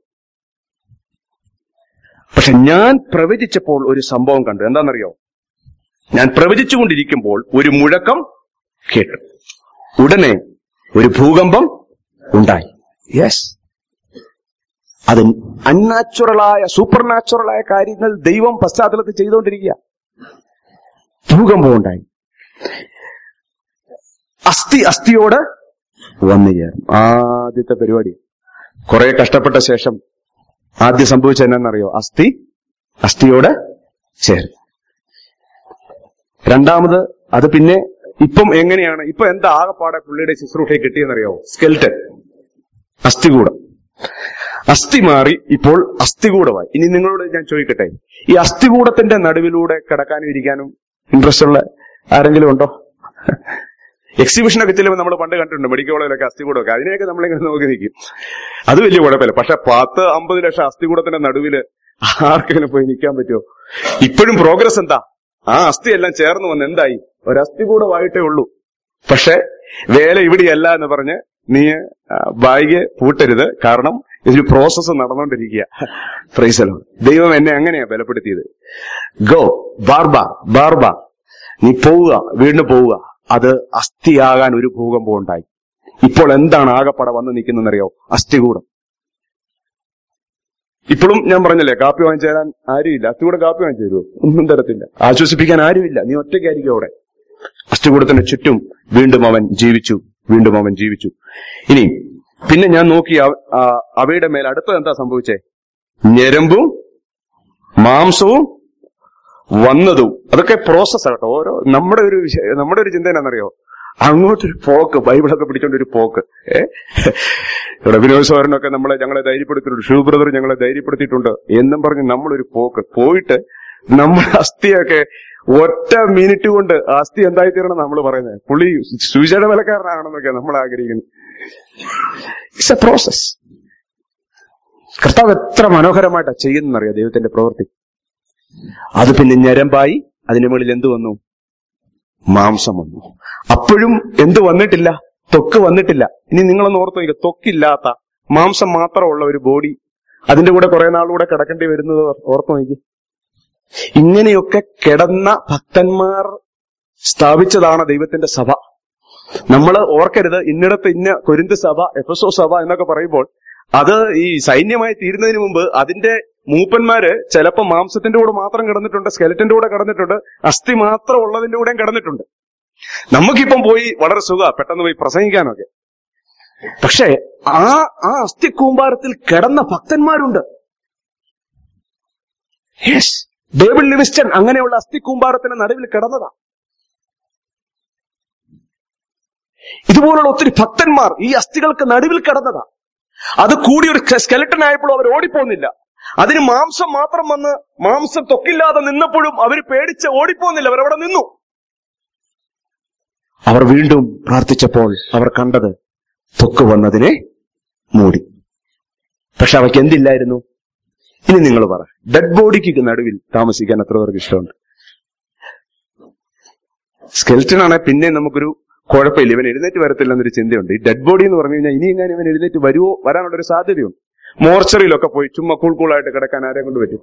പക്ഷെ ഞാൻ പ്രവചിച്ചപ്പോൾ ഒരു സംഭവം കണ്ടു എന്താണെന്നറിയോ ഞാൻ പ്രവചിച്ചുകൊണ്ടിരിക്കുമ്പോൾ ഒരു മുഴക്കം കേട്ടു ഉടനെ ഒരു ഭൂകമ്പം ഉണ്ടായി യെസ് അത് അൺനാച്ചുറലായ സൂപ്പർ നാച്ചുറലായ കാര്യങ്ങൾ ദൈവം പശ്ചാത്തലത്തിൽ ചെയ്തുകൊണ്ടിരിക്കുക ഭൂകമ്പം ഉണ്ടായി അസ്ഥി അസ്ഥിയോട് വന്നു ചേർന്നു ആദ്യത്തെ പരിപാടി കുറെ കഷ്ടപ്പെട്ട ശേഷം ആദ്യം സംഭവിച്ച എന്നാന്നറിയോ അസ്ഥി അസ്ഥിയോട് ചേർന്നു രണ്ടാമത് അത് പിന്നെ ഇപ്പം എങ്ങനെയാണ് ഇപ്പൊ എന്താ ആകപ്പാടെ പുള്ളിയുടെ ശുശ്രൂഷയെ കിട്ടിയെന്നറിയോ സ്കെൽറ്റൻ അസ്ഥികൂടം അസ്ഥി മാറി ഇപ്പോൾ അസ്ഥികൂടമായി ഇനി നിങ്ങളോട് ഞാൻ ചോദിക്കട്ടെ ഈ അസ്ഥികൂടത്തിന്റെ നടുവിലൂടെ കിടക്കാനും ഇരിക്കാനും ഇൻട്രസ്റ്റ് ഉള്ള ആരെങ്കിലും ഉണ്ടോ എക്സിബിഷനൊക്കെ ചെല്ലുമ്പോൾ നമ്മൾ പണ്ട് കണ്ടിട്ടുണ്ട് മെഡിക്കൽ കോളേജിലൊക്കെ അസ്ഥികൂടമൊക്കെ അതിനെയൊക്കെ നമ്മളിങ്ങനെ നോക്കി നിൽക്കും അത് വലിയ കുഴപ്പമില്ല പക്ഷെ പത്ത് അമ്പത് ലക്ഷം അസ്ഥികൂടത്തിന്റെ നടുവില് ആർക്കെങ്കിലും പോയി നിൽക്കാൻ പറ്റുമോ ഇപ്പോഴും പ്രോഗ്രസ് എന്താ ആ അസ്ഥി എല്ലാം ചേർന്ന് വന്ന് എന്തായി ഒരു അസ്ഥികൂടമായിട്ടേ ഉള്ളൂ പക്ഷെ വേല ഇവിടെയല്ല എന്ന് പറഞ്ഞ് നീ ബായികെ പൂട്ടരുത് കാരണം ഇതൊരു പ്രോസസ്സ് നടന്നുകൊണ്ടിരിക്കുക ഫ്രൈസലോ ദൈവം എന്നെ അങ്ങനെയാ ബലപ്പെടുത്തിയത് ഗോ ബാർബ ബാർബ നീ പോവുക വീണ്ടും പോവുക അത് അസ്ഥിയാകാൻ ഒരു ഭൂകമ്പം ഉണ്ടായി ഇപ്പോൾ എന്താണ് ആകപ്പട വന്ന് നിൽക്കുന്നറിയോ അസ്ഥികൂടം ഇപ്പോഴും ഞാൻ പറഞ്ഞല്ലേ കാപ്പി വാങ്ങിച്ചു തരാൻ ആരുമില്ല അസ്ഥികൂടെ കാപ്പി വാങ്ങിച്ചു തരുമോ ഒന്നും തരത്തില്ല ആശ്വസിപ്പിക്കാൻ ആരുമില്ല നീ ഒറ്റയ്ക്കായിരിക്കും അവിടെ അസ്ഥികൂടത്തിന് ചുറ്റും വീണ്ടും അവൻ ജീവിച്ചു വീണ്ടും അവൻ ജീവിച്ചു ഇനി പിന്നെ ഞാൻ നോക്കി അവ- ആ, അവയുടെ മേൽ അടുത്തത് എന്താ സംഭവിച്ചേ ഞരമ്പും മാംസവും വന്നതും അതൊക്കെ പ്രോസസ് കേട്ടോ ഓരോ നമ്മുടെ ഒരു വിഷ- നമ്മുടെ ഒരു ചിന്ത എന്നാണെന്നറിയോ അങ്ങോട്ടൊരു പോക്ക് ബൈബിളൊക്കെ പിടിച്ചോണ്ട് ഒരു പോക്ക് ഏ ഇവിടെ വിനോദ് സോരനൊക്കെ നമ്മളെ ഞങ്ങളെ ധൈര്യപ്പെടുത്തിയിട്ടുണ്ട് ഷൂ ബ്രദർ ഞങ്ങളെ ധൈര്യപ്പെടുത്തിയിട്ടുണ്ട് എന്നും പറഞ്ഞ് നമ്മളൊരു പോക്ക് പോയിട്ട് നമ്മുടെ അസ്ഥിയൊക്കെ ഒറ്റ മിനിറ്റ് കൊണ്ട് ആ അസ്ഥി എന്തായി തീരണം നമ്മൾ പറയുന്നത് പുള്ളി സുവിശേഷ വിലക്കാരനാണെന്നൊക്കെ നമ്മൾ ആഗ്രഹിക്കുന്നത് ഇറ്റ്സ് എ പ്രോസസ് കർത്താവ് എത്ര മനോഹരമായിട്ടാണ് ചെയ്യുന്നറിയോ ദൈവത്തിന്റെ പ്രവൃത്തി അത് പിന്നെ ഞരമ്പായി അതിന്റെ മുകളിൽ എന്ത് വന്നു മാംസം വന്നു അപ്പോഴും എന്ത് വന്നിട്ടില്ല ത്വക്ക് വന്നിട്ടില്ല ഇനി നിങ്ങളൊന്ന് ഓർത്ത് നോക്കുക ത്വക്കില്ലാത്ത മാംസം മാത്രമുള്ള ഒരു ബോഡി അതിന്റെ കൂടെ കുറെ നാളുകൂടെ കിടക്കേണ്ടി വരുന്നത് ഓർത്ത് നോക്കി ഇങ്ങനെയൊക്കെ കിടന്ന ഭക്തന്മാർ സ്ഥാപിച്ചതാണ് ദൈവത്തിന്റെ സഭ നമ്മൾ ഓർക്കരുത് ഇന്നിടത്ത് ഇന്ന കൊരിന്ത് സഭ എഫസോ സഭ എന്നൊക്കെ പറയുമ്പോൾ അത് ഈ സൈന്യമായി തീരുന്നതിന് മുമ്പ് അതിന്റെ മൂപ്പന്മാര് ചിലപ്പോൾ മാംസത്തിന്റെ കൂടെ മാത്രം കിടന്നിട്ടുണ്ട് സ്കെലറ്റിന്റെ കൂടെ കിടന്നിട്ടുണ്ട് അസ്ഥി മാത്രം ഉള്ളതിന്റെ കൂടെയും കിടന്നിട്ടുണ്ട് നമുക്കിപ്പം പോയി വളരെ സുഖ പെട്ടെന്ന് പോയി പ്രസംഗിക്കാനൊക്കെ പക്ഷേ ആ ആ അസ്ഥി കൂമ്പാരത്തിൽ കിടന്ന ഭക്തന്മാരുണ്ട് യെസ് ഡേവിഡ് ലിവിസ്റ്റൺ അങ്ങനെയുള്ള അസ്ഥി കൂമ്പാരത്തിന് നടുവിൽ കിടന്നതാ ഇതുപോലുള്ള ഒത്തിരി ഭക്തന്മാർ ഈ അസ്ഥികൾക്ക് നടുവിൽ കിടന്നതാ അത് കൂടി ഒരു സ്കെലട്ടൻ ആയപ്പോഴും അവർ ഓടിപ്പോന്നില്ല അതിന് മാംസം മാത്രം വന്ന് മാംസം തൊക്കില്ലാതെ നിന്നപ്പോഴും അവർ പേടിച്ച് ഓടിപ്പോന്നില്ല അവരവിടെ നിന്നു അവർ വീണ്ടും പ്രാർത്ഥിച്ചപ്പോൾ അവർ കണ്ടത് തൊക്ക് വന്നതിനെ മൂടി പക്ഷെ അവയ്ക്ക് എന്തില്ലായിരുന്നു ഇനി നിങ്ങൾ പറ ഡെഡ് ബോഡിക്ക് നടുവിൽ താമസിക്കാൻ എത്ര പേർക്ക് ഇഷ്ടമുണ്ട് സ്കെൽറ്റൻ ആണെ പിന്നെ നമുക്കൊരു കുഴപ്പമില്ല ഇവൻ എഴുന്നേറ്റ് വരത്തില്ല എന്നൊരു ചിന്തയുണ്ട് ഈ ഡെഡ് ബോഡി എന്ന് പറഞ്ഞു കഴിഞ്ഞാൽ ഇനി എങ്ങനെ ഇവൻ എഴുന്നേറ്റ് വരുവോ വരാനുള്ള ഒരു സാധ്യതയുണ്ട് മോർച്ചറിയിലൊക്കെ പോയി ചുമ്മാ കൂൾ കൂളായിട്ട് കിടക്കാൻ ആരെ കൊണ്ട് പറ്റും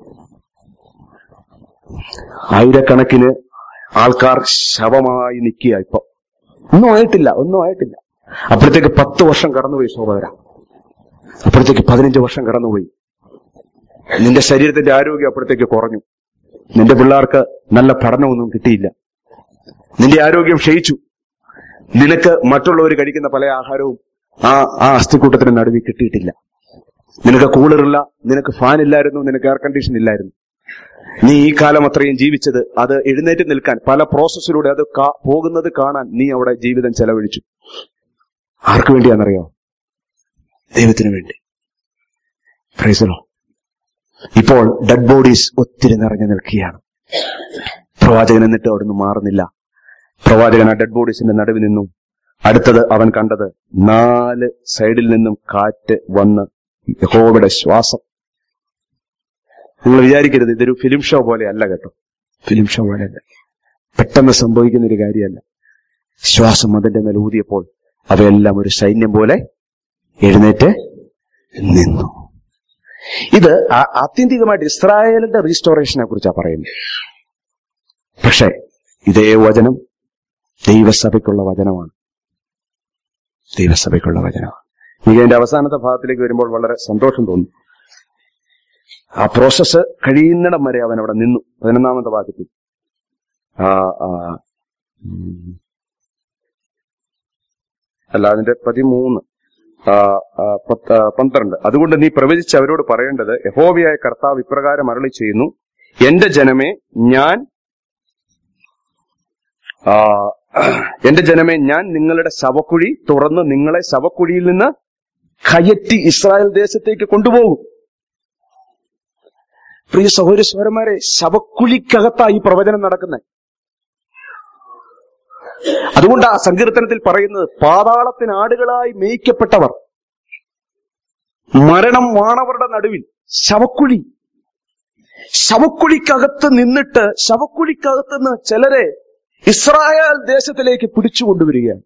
ആയിരക്കണക്കിന് ആൾക്കാർ ശവമായി നിൽക്കുക ഇപ്പൊ ഒന്നും ആയിട്ടില്ല ഒന്നും ആയിട്ടില്ല അപ്പോഴത്തേക്ക് പത്ത് വർഷം കടന്നുപോയി സഹോദര അപ്പോഴത്തേക്ക് പതിനഞ്ച് വർഷം കടന്നുപോയി നിന്റെ ശരീരത്തിന്റെ ആരോഗ്യം അപ്പോഴത്തേക്ക് കുറഞ്ഞു നിന്റെ പിള്ളേർക്ക് നല്ല പഠനമൊന്നും കിട്ടിയില്ല നിന്റെ ആരോഗ്യം ക്ഷയിച്ചു നിനക്ക് മറ്റുള്ളവർ കഴിക്കുന്ന പല ആഹാരവും ആ ആ അസ്ഥിക്കൂട്ടത്തിന് നടുവിൽ കിട്ടിയിട്ടില്ല നിനക്ക് കൂളറില്ല നിനക്ക് ഫാൻ ഇല്ലായിരുന്നു നിനക്ക് എയർ കണ്ടീഷൻ ഇല്ലായിരുന്നു നീ ഈ കാലം അത്രയും ജീവിച്ചത് അത് എഴുന്നേറ്റ് നിൽക്കാൻ പല പ്രോസസ്സിലൂടെ അത് കാ- പോകുന്നത് കാണാൻ നീ അവിടെ ജീവിതം ചെലവഴിച്ചു ആർക്കു വേണ്ടിയാണെന്നറിയോ ദൈവത്തിന് വേണ്ടി പ്രൈസലോ ഇപ്പോൾ ഡെഡ് ബോഡീസ് ഒത്തിരി നിറഞ്ഞു നിൽക്കുകയാണ് പ്രവാചകൻ എന്നിട്ട് അവിടുന്ന് മാറുന്നില്ല പ്രവാചകൻ ആ ഡെഡ് ബോഡീസിന്റെ നടുവിൽ നിന്നും അടുത്തത് അവൻ കണ്ടത് നാല് സൈഡിൽ നിന്നും കാറ്റ് വന്ന് യഹോവയുടെ ശ്വാസം നിങ്ങൾ വിചാരിക്കരുത് ഇതൊരു ഫിലിം ഷോ പോലെ അല്ല കേട്ടോ ഫിലിം ഷോ പോലെയല്ല പെട്ടെന്ന് സംഭവിക്കുന്ന ഒരു കാര്യമല്ല ശ്വാസം അതിന്റെ മേൽ ഊതിയപ്പോൾ അവയെല്ലാം ഒരു സൈന്യം പോലെ എഴുന്നേറ്റ് നിന്നു ഇത് ആ- ആത്യന്തികമായിട്ട് ഇസ്രായേലിന്റെ റീസ്റ്റോറേഷനെ കുറിച്ചാണ് പറയുന്നത് പക്ഷേ ഇതേ വചനം ദൈവസഭയ്ക്കുള്ള വചനമാണ് ദൈവസഭയ്ക്കുള്ള വചനമാണ് എനിക്ക് അതിന്റെ അവസാനത്തെ ഭാഗത്തിലേക്ക് വരുമ്പോൾ വളരെ സന്തോഷം തോന്നി ആ പ്രോസസ്സ് കഴിയുന്നിടം വരെ അവൻ അവിടെ നിന്നു പതിനൊന്നാമത്തെ വാക്യത്തിൽ ആ, ആ, ഉം. അല്ല അതിന്റെ പതിമൂന്ന് ആ, ആ, പത്ത്, ആ, പന്ത്രണ്ട് അതുകൊണ്ട് നീ പ്രവചിച്ച് അവരോട് പറയേണ്ടത് യഹോവയായ കർത്താവ് ഇപ്രകാരം അരളി ചെയ്യുന്നു എന്റെ ജനമേ ഞാൻ ആ, എന്റെ ജനമേ ഞാൻ നിങ്ങളുടെ ശവക്കുഴി തുറന്ന് നിങ്ങളെ ശവക്കുഴിയിൽ നിന്ന് കയറ്റി ഇസ്രായേൽ ദേശത്തേക്ക് കൊണ്ടുപോകും പ്രിയ സഹോദര സ്വരന്മാരെ ശവക്കുഴിക്കകത്താ ഈ പ്രവചനം നടക്കുന്നത് അതുകൊണ്ട് ആ സങ്കീർത്തനത്തിൽ പറയുന്നത് പാതാളത്തിന് ആടുകളായി മേയ്ക്കപ്പെട്ടവർ മരണം വാണവരുടെ നടുവിൽ ശവക്കുഴി ശവക്കുഴിക്കകത്ത് നിന്നിട്ട് ശവക്കുഴിക്കകത്ത് നിന്ന് ചിലരെ ഇസ്രായേൽ ദേശത്തിലേക്ക് പിടിച്ചുകൊണ്ടുവരികയാണ്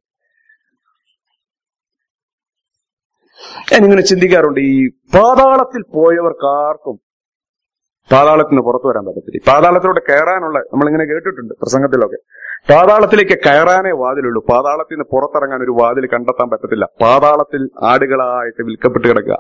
ഞാനിങ്ങനെ ചിന്തിക്കാറുണ്ട് ഈ പാതാളത്തിൽ പോയവർക്ക് ആർക്കും പാതാളത്തിൽ നിന്ന് പുറത്തു വരാൻ പറ്റത്തില്ല ഈ പാതാളത്തിലൂടെ കയറാനുള്ള നമ്മളിങ്ങനെ കേട്ടിട്ടുണ്ട് പ്രസംഗത്തിലൊക്കെ പാതാളത്തിലേക്ക് കയറാനേ വാതിലുള്ളൂ പാതാളത്തിൽ നിന്ന് പുറത്തിറങ്ങാൻ ഒരു വാതിൽ കണ്ടെത്താൻ പറ്റത്തില്ല പാതാളത്തിൽ ആടുകളായിട്ട് വിൽക്കപ്പെട്ട് കിടക്കുക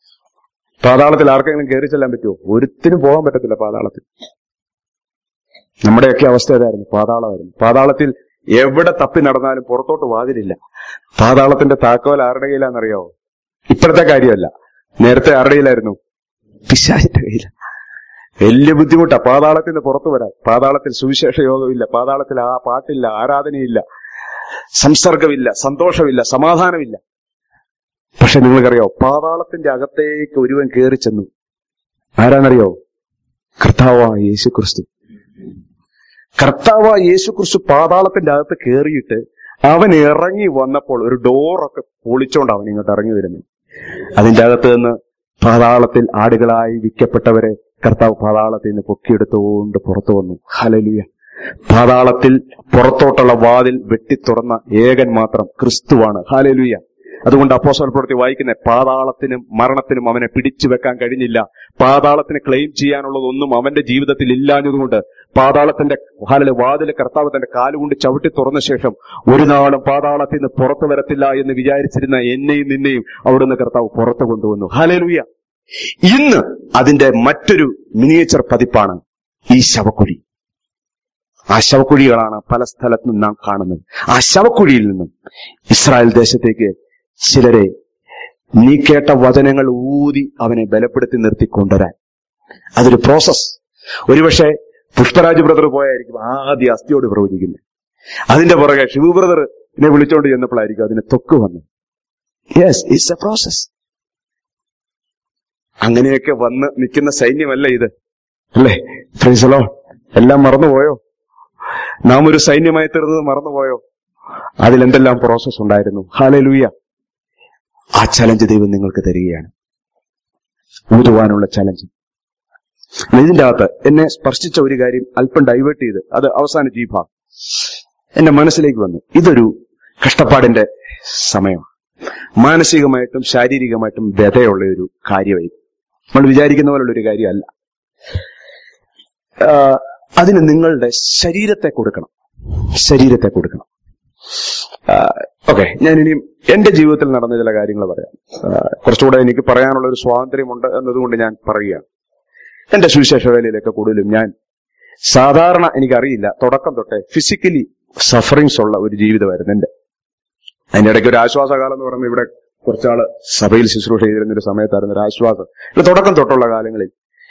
പാതാളത്തിൽ ആർക്കെങ്കിലും കയറി ചെല്ലാൻ പറ്റുമോ ഒരുത്തിനും പോകാൻ പറ്റത്തില്ല പാതാളത്തിൽ നമ്മുടെയൊക്കെ അവസ്ഥ ഏതായിരുന്നു പാതാളമായിരുന്നു പാതാളത്തിൽ എവിടെ തപ്പി നടന്നാലും പുറത്തോട്ട് വാതിലില്ല പാതാളത്തിന്റെ താക്കോൽ ആരുടെ കയ്യിലാണെന്നറിയാവോ ഇപ്പോഴത്തെ കാര്യമല്ല നേരത്തെ ആരുടെ കയ്യിലായിരുന്നു പിശാചിന്റെ കയ്യില വലിയ ബുദ്ധിമുട്ടാ പാതാളത്തിൽ നിന്ന് പുറത്തു വരാൻ പാതാളത്തിൽ സുവിശേഷ യോഗമില്ല പാതാളത്തിൽ ആ പാട്ടില്ല ആരാധനയില്ല സംസർഗമില്ല സന്തോഷമില്ല സമാധാനമില്ല പക്ഷെ നിങ്ങൾക്കറിയോ പാതാളത്തിന്റെ അകത്തേക്ക് ഒരുവൻ കയറി ചെന്നു ആരാന്നറിയോ കർത്താവാ യേശു ക്രിസ്തു കർത്താവാ യേശു ക്രിസ്തു പാതാളത്തിന്റെ അകത്ത് കയറിയിട്ട് അവൻ ഇറങ്ങി വന്നപ്പോൾ ഒരു ഡോറൊക്കെ പൊളിച്ചോണ്ട് അവൻ ഇങ്ങോട്ട് ഇറങ്ങി വരുന്നു അതിന്റെ അകത്ത് നിന്ന് പാതാളത്തിൽ ആടുകളായി വിൽക്കപ്പെട്ടവരെ കർത്താവ് പാതാളത്തിൽ നിന്ന് പൊക്കിയെടുത്തുകൊണ്ട് പുറത്തു വന്നു ഹലലുയ പാതാളത്തിൽ പുറത്തോട്ടുള്ള വാതിൽ വെട്ടിത്തുറന്ന ഏകൻ മാത്രം ക്രിസ്തുവാണ് ഹാലലുയ അതുകൊണ്ട് അപ്പോസ്തല പ്രവൃത്തി വായിക്കുന്ന പാതാളത്തിനും മരണത്തിനും അവനെ പിടിച്ചു വെക്കാൻ കഴിഞ്ഞില്ല പാതാളത്തിന് ക്ലെയിം ചെയ്യാനുള്ളതൊന്നും അവന്റെ ജീവിതത്തിൽ ഇല്ലാഞ്ഞതുകൊണ്ട് പാതാളത്തിന്റെ ഹാലിലെ വാതില് കർത്താവ് തന്റെ കാലുകൊണ്ട് ചവിട്ടി തുറന്ന ശേഷം ഒരു നാളും പാതാളത്തിൽ നിന്ന് പുറത്തു വരത്തില്ല എന്ന് വിചാരിച്ചിരുന്ന എന്നെയും നിന്നെയും അവിടുന്ന് കർത്താവ് പുറത്തു കൊണ്ടുവന്നു ഹാലലുയ ഇന്ന് അതിന്റെ മറ്റൊരു മിനിയേച്ചർ പതിപ്പാണ് ഈ ശവക്കുഴി ആ ശവക്കുഴികളാണ് പല സ്ഥലത്തും നാം കാണുന്നത് ആ ശവക്കുഴിയിൽ നിന്നും ഇസ്രായേൽ ദേശത്തേക്ക് ചിലരെ നീ കേട്ട വചനങ്ങൾ ഊതി അവനെ ബലപ്പെടുത്തി നിർത്തി കൊണ്ടുവരാൻ അതൊരു പ്രോസസ് ഒരുപക്ഷെ പുഷ്പരാജ് ബ്രദർ പോയായിരിക്കും ആദ്യ അസ്ഥിയോട് പ്രവചിക്കുന്നത് അതിന്റെ പുറകെ ശിവ ബ്രദർ എന്നെ വിളിച്ചോണ്ട് ചെന്നപ്പോഴായിരിക്കും അതിന് തൊക്ക് വന്നു യെസ് ഇറ്റ്സ് എ പ്രോസസ് അങ്ങനെയൊക്കെ വന്ന് നിൽക്കുന്ന സൈന്യമല്ല ഇത് അല്ലേ ഫ്രീസലോ എല്ലാം മറന്നുപോയോ നാം ഒരു സൈന്യമായി തീർന്നത് മറന്നുപോയോ അതിലെന്തെല്ലാം പ്രോസസ് ഉണ്ടായിരുന്നു ഹാലലൂയ ആ ചലഞ്ച് ദൈവം നിങ്ങൾക്ക് തരികയാണ് ഊതുവാനുള്ള ചലഞ്ച് ഇതിന്റെ അകത്ത് എന്നെ സ്പർശിച്ച ഒരു കാര്യം അല്പം ഡൈവേർട്ട് ചെയ്ത് അത് അവസാനിച്ച് ഈ ഭാഗം എന്റെ മനസ്സിലേക്ക് വന്നു ഇതൊരു കഷ്ടപ്പാടിന്റെ സമയമാണ് മാനസികമായിട്ടും ശാരീരികമായിട്ടും വ്യതയുള്ള ഒരു കാര്യമായി നമ്മൾ വിചാരിക്കുന്ന പോലുള്ള ഒരു കാര്യമല്ല ആ, അതിന് നിങ്ങളുടെ ശരീരത്തെ കൊടുക്കണം ശരീരത്തെ കൊടുക്കണം ഓക്കെ ഞാൻ ഇനിയും എന്റെ ജീവിതത്തിൽ നടന്ന ചില കാര്യങ്ങൾ പറയാം ആ, കുറച്ചുകൂടെ എനിക്ക് പറയാനുള്ള ഒരു സ്വാതന്ത്ര്യമുണ്ട് എന്നതുകൊണ്ട് ഞാൻ പറയുകയാണ് എന്റെ സുവിശേഷ വേലയിലൊക്കെ കൂടുതലും ഞാൻ സാധാരണ എനിക്കറിയില്ല തുടക്കം തൊട്ടേ ഫിസിക്കലി സഫറിങ്സ് ഉള്ള ഒരു ജീവിതമായിരുന്നു എന്റെ അതിന്റെ ഇടയ്ക്ക് ഒരു ആശ്വാസകാലം എന്ന് പറയുന്നത് ഇവിടെ കുറച്ചാള് സഭയിൽ ശുശ്രൂഷ ചെയ്തിരുന്ന ഒരു സമയത്തായിരുന്നു ഒരു ആശ്വാസം ഇത് തുടക്കം തൊട്ടുള്ള കാലങ്ങളിൽ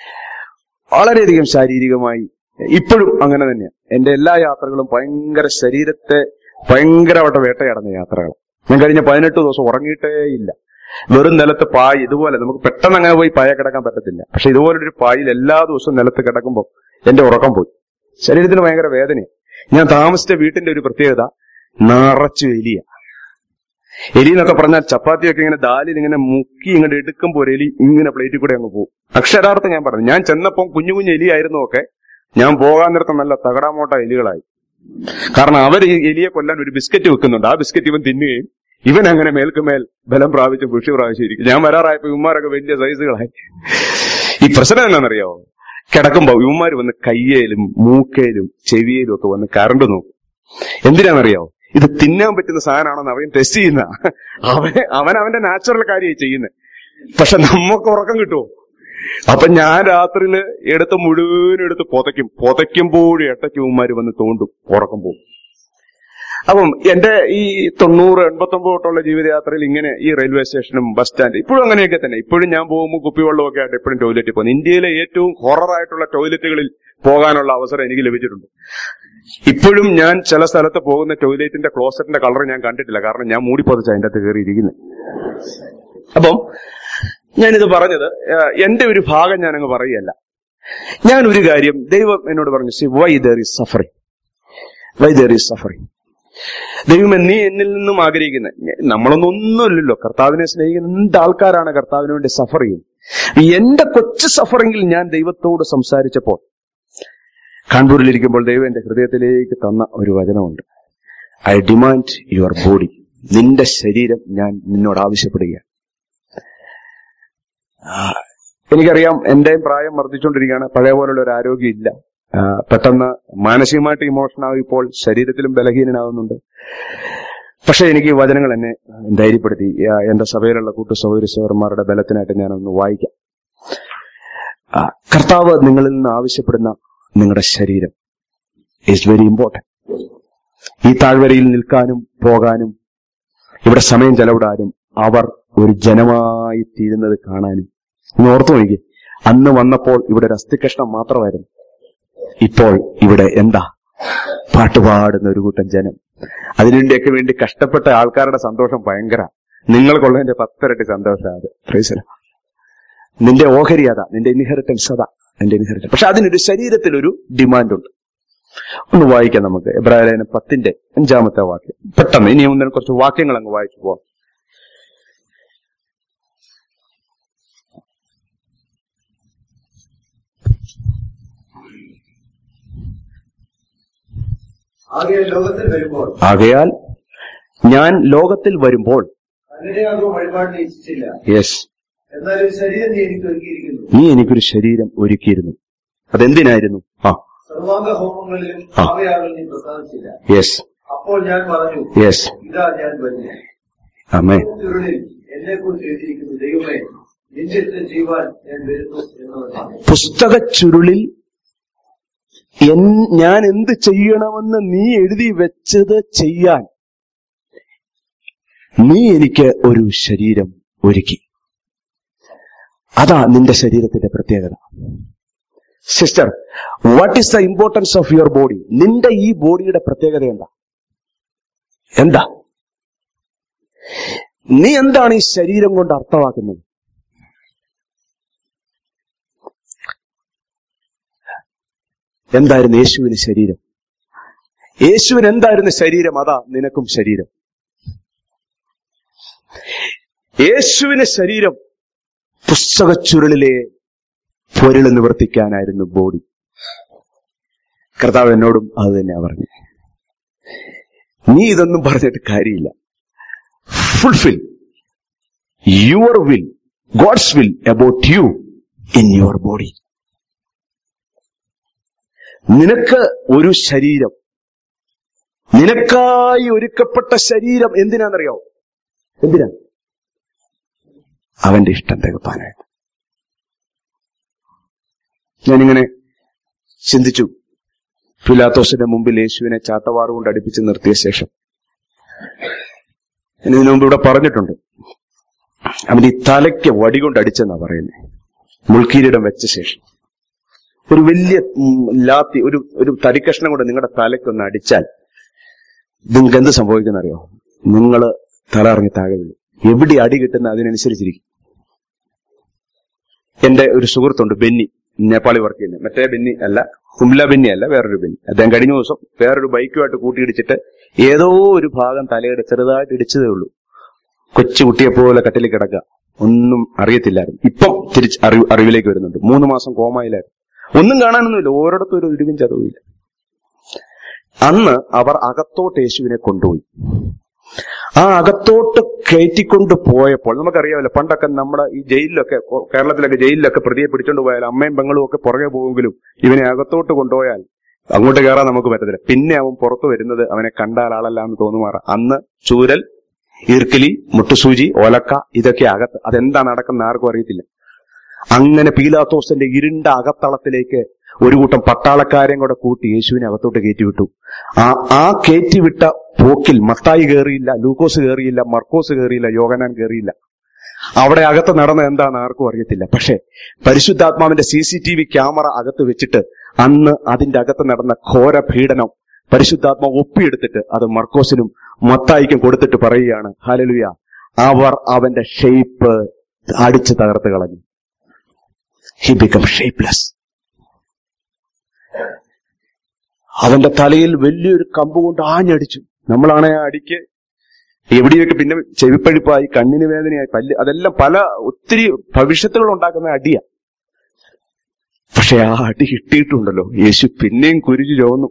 വളരെയധികം ശാരീരികമായി ഇപ്പോഴും അങ്ങനെ തന്നെയാണ് എന്റെ എല്ലാ യാത്രകളും ഭയങ്കര ശരീരത്തെ ഭയങ്കരമായിട്ട് വേട്ടയാടുന്ന യാത്രകൾ ഞാൻ കഴിഞ്ഞ പതിനെട്ട് ദിവസം ഉറങ്ങിയിട്ടേ ഇല്ല വെറും നിലത്ത് പായ് ഇതുപോലെ നമുക്ക് പെട്ടെന്ന് അങ്ങനെ പോയി പായ കിടക്കാൻ പറ്റത്തില്ല പക്ഷെ ഇതുപോലൊരു പായിൽ എല്ലാ ദിവസവും നിലത്ത് കിടക്കുമ്പോൾ എന്റെ ഉറക്കം പോയി ശരീരത്തിന് ഭയങ്കര വേദനയാണ് ഞാൻ താമസിച്ച വീട്ടിന്റെ ഒരു പ്രത്യേകത നിറച്ചു എലിയ എലി എന്നൊക്കെ പറഞ്ഞാൽ ചപ്പാത്തിയൊക്കെ ഇങ്ങനെ ദാലിൽ ഇങ്ങനെ മുക്കി ഇങ്ങോട്ട് എടുക്കുമ്പോൾ ഒരു എലി ഇങ്ങനെ പ്ലേറ്റിൽ കൂടെ അങ്ങ് പോകും അക്ഷരാർത്ഥം ഞാൻ പറഞ്ഞു ഞാൻ ചെന്നപ്പം കുഞ്ഞു കുഞ്ഞു എലിയായിരുന്നു ഒക്കെ ഞാൻ പോകാൻ നേരത്തെ നല്ല തകടാമോട്ട എലികളായി കാരണം അവർ ഈ എലിയെ കൊല്ലാൻ ഒരു ബിസ്ക്കറ്റ് വെക്കുന്നുണ്ട് ആ ബിസ്ക്കറ്റ് ഇവൻ തിന്നുകയും ഇവൻ അങ്ങനെ മേൽക്കുമേൽ ബലം പ്രാപിച്ച് പുഷി പ്രാപിച്ചിരിക്കും ഞാൻ വരാറായപ്പോ ഇവന്മാരൊക്കെ വലിയ സൈസുകളായി ഈ പ്രശ്നം എന്താണെന്നറിയാവോ കിടക്കുമ്പോ ഇവന്മാർ വന്ന് കയ്യേലും മൂക്കേലും ചെവിയേലും ഒക്കെ വന്ന് കറണ്ട് നോക്കും എന്തിനാണെന്നറിയാവോ ഇത് തിന്നാൻ പറ്റുന്ന സാധനമാണെന്ന് അവൻ ടെസ്റ്റ് ചെയ്യുന്ന അവൻ അവൻ അവന്റെ നാച്ചുറൽ കാര്യമായി ചെയ്യുന്നത് പക്ഷെ നമുക്ക് ഉറക്കം കിട്ടുമോ അപ്പൊ ഞാൻ രാത്രിയില് എടുത്ത് മുഴുവനും എടുത്ത് പുതയ്ക്കും പുതയ്ക്കുമ്പോഴും ഇട്ടയ്ക്കുമാര് വന്ന് തോണ്ടും ഉറക്കം പോകും അപ്പം എന്റെ ഈ തൊണ്ണൂറ് എൺപത്തൊമ്പത് തൊട്ടുള്ള ജീവിതയാത്രയിൽ ഇങ്ങനെ ഈ റെയിൽവേ സ്റ്റേഷനും ബസ് സ്റ്റാൻഡ് ഇപ്പോഴും അങ്ങനെയൊക്കെ തന്നെ ഇപ്പോഴും ഞാൻ പോകുമ്പോൾ കുപ്പിവെള്ളമൊക്കെ ആയിട്ട് എപ്പോഴും ടോയ്ലറ്റിൽ പോകുന്നു ഇന്ത്യയിലെ ഏറ്റവും ഹൊററായിട്ടുള്ള ടോയ്ലറ്റുകളിൽ പോകാനുള്ള അവസരം എനിക്ക് ലഭിച്ചിട്ടുണ്ട് ഇപ്പോഴും ഞാൻ ചില സ്ഥലത്ത് പോകുന്ന ടോയ്ലറ്റിന്റെ ക്ലോസറ്റിന്റെ കളർ ഞാൻ കണ്ടിട്ടില്ല കാരണം ഞാൻ മൂടി പൊതച്ച അതിന്റെ അകത്ത് കയറിയിരിക്കുന്നത് അപ്പം ഞാനിത് പറഞ്ഞത് ഏഹ്, എന്റെ ഒരു ഭാഗം ഞാനങ്ങ് പറയുകയല്ല ഞാൻ ഒരു കാര്യം ദൈവം എന്നോട് പറഞ്ഞു see why there is suffering why there is suffering ദൈവമേ നീ എന്നിൽ നിന്നും ആഗ്രഹിക്കുന്നത് നമ്മളൊന്നും ഒന്നുമില്ലല്ലോ കർത്താവിനെ സ്നേഹിക്കുന്ന എന്ത് ആൾക്കാരാണ് കർത്താവിന് വേണ്ടി സഫർ ചെയ്യുന്നത് എന്റെ കൊച്ചു സഫറിങ്ങിൽ ഞാൻ ദൈവത്തോട് സംസാരിച്ചപ്പോൾ കാൺപൂരിലിരിക്കുമ്പോൾ ദൈവം എന്റെ ഹൃദയത്തിലേക്ക് തന്ന ഒരു വചനമുണ്ട് ഐ ഡിമാൻഡ് യുവർ ബോഡി നിന്റെ ശരീരം ഞാൻ നിന്നോട് ആവശ്യപ്പെടുകയാണ് ആ, എനിക്കറിയാം എന്റെയും പ്രായം വർദ്ധിച്ചുകൊണ്ടിരിക്കുകയാണ് പഴയ പോലുള്ള ഒരു ആരോഗ്യം ഇല്ല ആ, പെട്ടെന്ന് മാനസികമായിട്ട് ഇമോഷൻ ആവും ശരീരത്തിലും ബലഹീനനാവുന്നുണ്ട് പക്ഷെ എനിക്ക് ഈ വചനങ്ങൾ എന്നെ ധൈര്യപ്പെടുത്തി ആ, എന്റെ സഭയിലുള്ള കൂട്ടു സഹോദരി സഹോദരന്മാരുടെ ബലത്തിനായിട്ട് ഞാനൊന്ന് വായിക്കാം ആ, കർത്താവ് നിങ്ങളിൽ നിന്ന് ആവശ്യപ്പെടുന്ന നിങ്ങളുടെ ശരീരം ഈസ് വെരി ഇമ്പോർട്ടന്റ് ഈ താഴ്വരയിൽ നിൽക്കാനും പോകാനും ഇവിടെ സമയം ചെലവിടാനും അവർ ഒരു ജനമായി തീരുന്നത് കാണാനും ഒന്ന് ഓർത്തു നോക്കി അന്ന് വന്നപ്പോൾ ഇവിടെ ഒരു അസ്ഥികഷ്ണം മാത്രമായിരുന്നു ഇപ്പോൾ ഇവിടെ എന്താ പാട്ടുപാടുന്ന ഒരു കൂട്ടം ജനം അതിനുവേണ്ടിയൊക്കെ വേണ്ടി കഷ്ടപ്പെട്ട ആൾക്കാരുടെ സന്തോഷം ഭയങ്കര നിങ്ങൾക്കുള്ളതിന്റെ പത്തിരട്ടി സന്തോഷം അത് പ്രൈസല നിന്റെ ഓഹരി അതാ നിന്റെ ഇൻഹെറിറ്റൻസ് അതാ നിന്റെ ഇൻഹെറിറ്റൻസ് പക്ഷെ അതിനൊരു ശരീരത്തിലൊരു ഡിമാൻഡ് ഉണ്ട് ഒന്ന് വായിക്കാം നമുക്ക് എബ്രാഹിം പത്തിന്റെ അഞ്ചാമത്തെ വാക്യം പെട്ടെന്ന് ഇനി ഒന്നിനെ കുറച്ച് വാക്യങ്ങൾ അങ്ങ് വായിച്ചു പോവാം ആകെ ലോകത്തിൽ വരുമ്പോൾ ആകയാൽ ഞാൻ ലോകത്തിൽ വരുമ്പോൾ കല്ലിനെയാകോ വഴിപാടിനെ ഇച്ഛിച്ചില്ല യെസ് എന്നാൽ ഒരു ശരീരം നീ എനിക്ക് ഒരുക്കിയിരിക്കുന്നു നീ എനിക്കൊരു ശരീരം ഒരുക്കിയിരുന്നു അതെന്തിനായിരുന്നു ആ സർവാംഗ ഹോമങ്ങളിലും ആ. ഭാവയാകൾ നീ പ്രസാദിച്ചില്ല യെസ് അപ്പോൾ ഞാൻ പറഞ്ഞു യെസ് ഇതാ ഞാൻ വരുന്നു അമ്മേ ചുരുളിൽ എന്നെ കുറിച്ച് എഴുതിയിരിക്കുന്നു ദൈവമേ നിന്റെ ഇഷ്ടം ചെയ്യുവാൻ ഞാൻ വരുന്നു എന്ന് പറഞ്ഞു പുസ്തക ചുരുളിൽ എൻ- ഞാൻ എന്ത് ചെയ്യണമെന്ന് നീ എഴുതി വെച്ചത് ചെയ്യാൻ നീ എനിക്ക് ഒരു ശരീരം ഒരുക്കി അതാ നിന്റെ ശരീരത്തിന്റെ പ്രത്യേകത sister what is the importance of your body നിന്റെ ഈ ബോഡിയുടെ പ്രത്യേകത എന്താ എന്താ നീ എന്താണ് ഈ ശരീരം കൊണ്ട് അർത്ഥമാക്കുന്നത് എന്തായിരുന്നു യേശുവിന് ശരീരം യേശുവിന് എന്തായിരുന്നു ശരീരം അതാ നിനക്കും ശരീരം യേശുവിന് ശരീരം പുസ്തക ചുരുളിലെ പൊരുൾ നിവർത്തിക്കാനായിരുന്നു ബോഡി കർത്താവ് എന്നോടും അത് തന്നെയാ പറഞ്ഞു നീ ഇതൊന്നും പറഞ്ഞിട്ട് കാര്യമില്ല fulfil your will God's will about you in your body നിനക്ക് ഒരു ശരീരം നിനക്കായി ഒരുക്കപ്പെട്ട ശരീരം എന്തിനാണെന്നറിയോ എന്തിനാ അവന്റെ ഇഷ്ടം തികപ്പാനായിട്ട് ഞാനിങ്ങനെ ചിന്തിച്ചു ഫിലാത്തോസിന്റെ മുമ്പിൽ യേശുവിനെ ചാട്ടവാറ് കൊണ്ട് അടുപ്പിച്ച് നിർത്തിയ ശേഷം ഞാൻ ഇതിനു മുമ്പ് ഇവിടെ പറഞ്ഞിട്ടുണ്ട് അവൻ ഈ തലയ്ക്ക് വടി കൊണ്ട് അടിച്ചെന്നാ പറയുന്നത് മുൾക്കീരിടം വെച്ച ശേഷം ഒരു വലിയ ഉം, ലാത്തി ഒരു ഒരു തടിക്കഷ്ണം കൊണ്ട് നിങ്ങളുടെ തലയ്ക്കൊന്ന് അടിച്ചാൽ നിങ്ങൾക്ക് എന്ത് സംഭവിക്കുന്ന അറിയോ നിങ്ങൾ തല ഇറങ്ങി താഴെ വീഴും എവിടെ അടി കിട്ടുന്ന അതിനനുസരിച്ചിരിക്കും എന്റെ ഒരു സുഹൃത്തുണ്ട് ബെന്നി നേപ്പാളി വർക്ക് ചെയ്യുന്നത് മറ്റേ ബെന്നി അല്ല കുംല ബെന്നി അല്ല വേറൊരു ബെന്നി അദ്ദേഹം കഴിഞ്ഞ ദിവസം വേറൊരു ബൈക്കുമായിട്ട് കൂട്ടിയിടിച്ചിട്ട് ഏതോ ഒരു ഭാഗം തലയുടെ ചെറുതായിട്ട് ഇടിച്ചതേ ഉള്ളൂ കൊച്ചു കുട്ടിയെ പോലെ കട്ടിൽ കിടക്കുക ഒന്നും അറിയത്തില്ലായിരുന്നു ഇപ്പം തിരിച്ച് അറിവ് അറിവിലേക്ക് വരുന്നുണ്ട് മൂന്ന് മാസം കോമായിലായിരുന്നു ഒന്നും കാണാനൊന്നുമില്ല ഓരോടത്തും ഒരു ഇടിവും ചതവുമില്ല അന്ന് അവർ അകത്തോട്ട് യേശുവിനെ കൊണ്ടുപോയി ആ അകത്തോട്ട് കയറ്റിക്കൊണ്ട് പോയപ്പോൾ നമുക്കറിയാമല്ലോ പണ്ടൊക്കെ നമ്മുടെ ഈ ജയിലിലൊക്കെ കൊ- കേരളത്തിലൊക്കെ ജയിലിലൊക്കെ പ്രതിയെ പിടിച്ചോണ്ട് പോയാൽ അമ്മയും പെങ്ങളും ഒക്കെ പുറകെ പോകുമെങ്കിലും ഇവനെ അകത്തോട്ട് കൊണ്ടുപോയാൽ അങ്ങോട്ട് കയറാൻ നമുക്ക് പറ്റത്തില്ല പിന്നെ അവൻ പുറത്തു വരുന്നത് അവനെ കണ്ടാൽ ആളല്ല എന്ന് തോന്നുമാറ അന്ന് ചൂരൽ ഈർക്കിലി മുട്ടുസൂചി ഒലക്ക ഇതൊക്കെ അകത്ത് അതെന്താ നടക്കുന്ന ആർക്കും അറിയത്തില്ല അങ്ങനെ പീലാത്തോസിന്റെ ഇരുണ്ട അകത്തളത്തിലേക്ക് ഒരു കൂട്ടം പട്ടാളക്കാരെയും കൂടെ കൂട്ടി യേശുവിനെ അകത്തോട്ട് കയറ്റിവിട്ടു ആ ആ കയറ്റിവിട്ട പോക്കിൽ മത്തായി കയറിയില്ല ലൂക്കോസ് കയറിയില്ല മർക്കോസ് കയറിയില്ല യോഗനാൻ കയറിയില്ല അവിടെ അകത്ത് നടന്ന എന്താന്ന് ആർക്കും അറിയത്തില്ല പക്ഷേ പരിശുദ്ധാത്മാവിന്റെ C C T V camera അകത്ത് വെച്ചിട്ട് അന്ന് അതിന്റെ അകത്ത് നടന്ന ഘോര പീഡനം പരിശുദ്ധാത്മാവ് ഒപ്പിയെടുത്തിട്ട് അത് മർക്കോസിനും മത്തായിക്കും കൊടുത്തിട്ട് പറയുകയാണ് ഹാലലുയ അവർ അവന്റെ ഷേപ്പ് അടിച്ച് തകർത്ത് കളഞ്ഞു ഹി ബിക്കം ഷേപ്പ്ലെസ് അവന്റെ തലയിൽ വലിയൊരു കമ്പ് കൊണ്ട് ആഞ്ഞടിച്ചു നമ്മളാണെ ആ അടിക്ക് എവിടെയൊക്കെ പിന്നെ ചെവിപ്പഴിപ്പായി കണ്ണിന് വേദനയായി പല്ല് അതെല്ലാം പല ഒത്തിരി ഭവിഷ്യത്തുകൾ ഉണ്ടാക്കുന്ന അടിയാ പക്ഷെ ആ അടി കിട്ടിയിട്ടുണ്ടല്ലോ യേശു പിന്നെയും കുരിഞ്ഞു ചോന്നു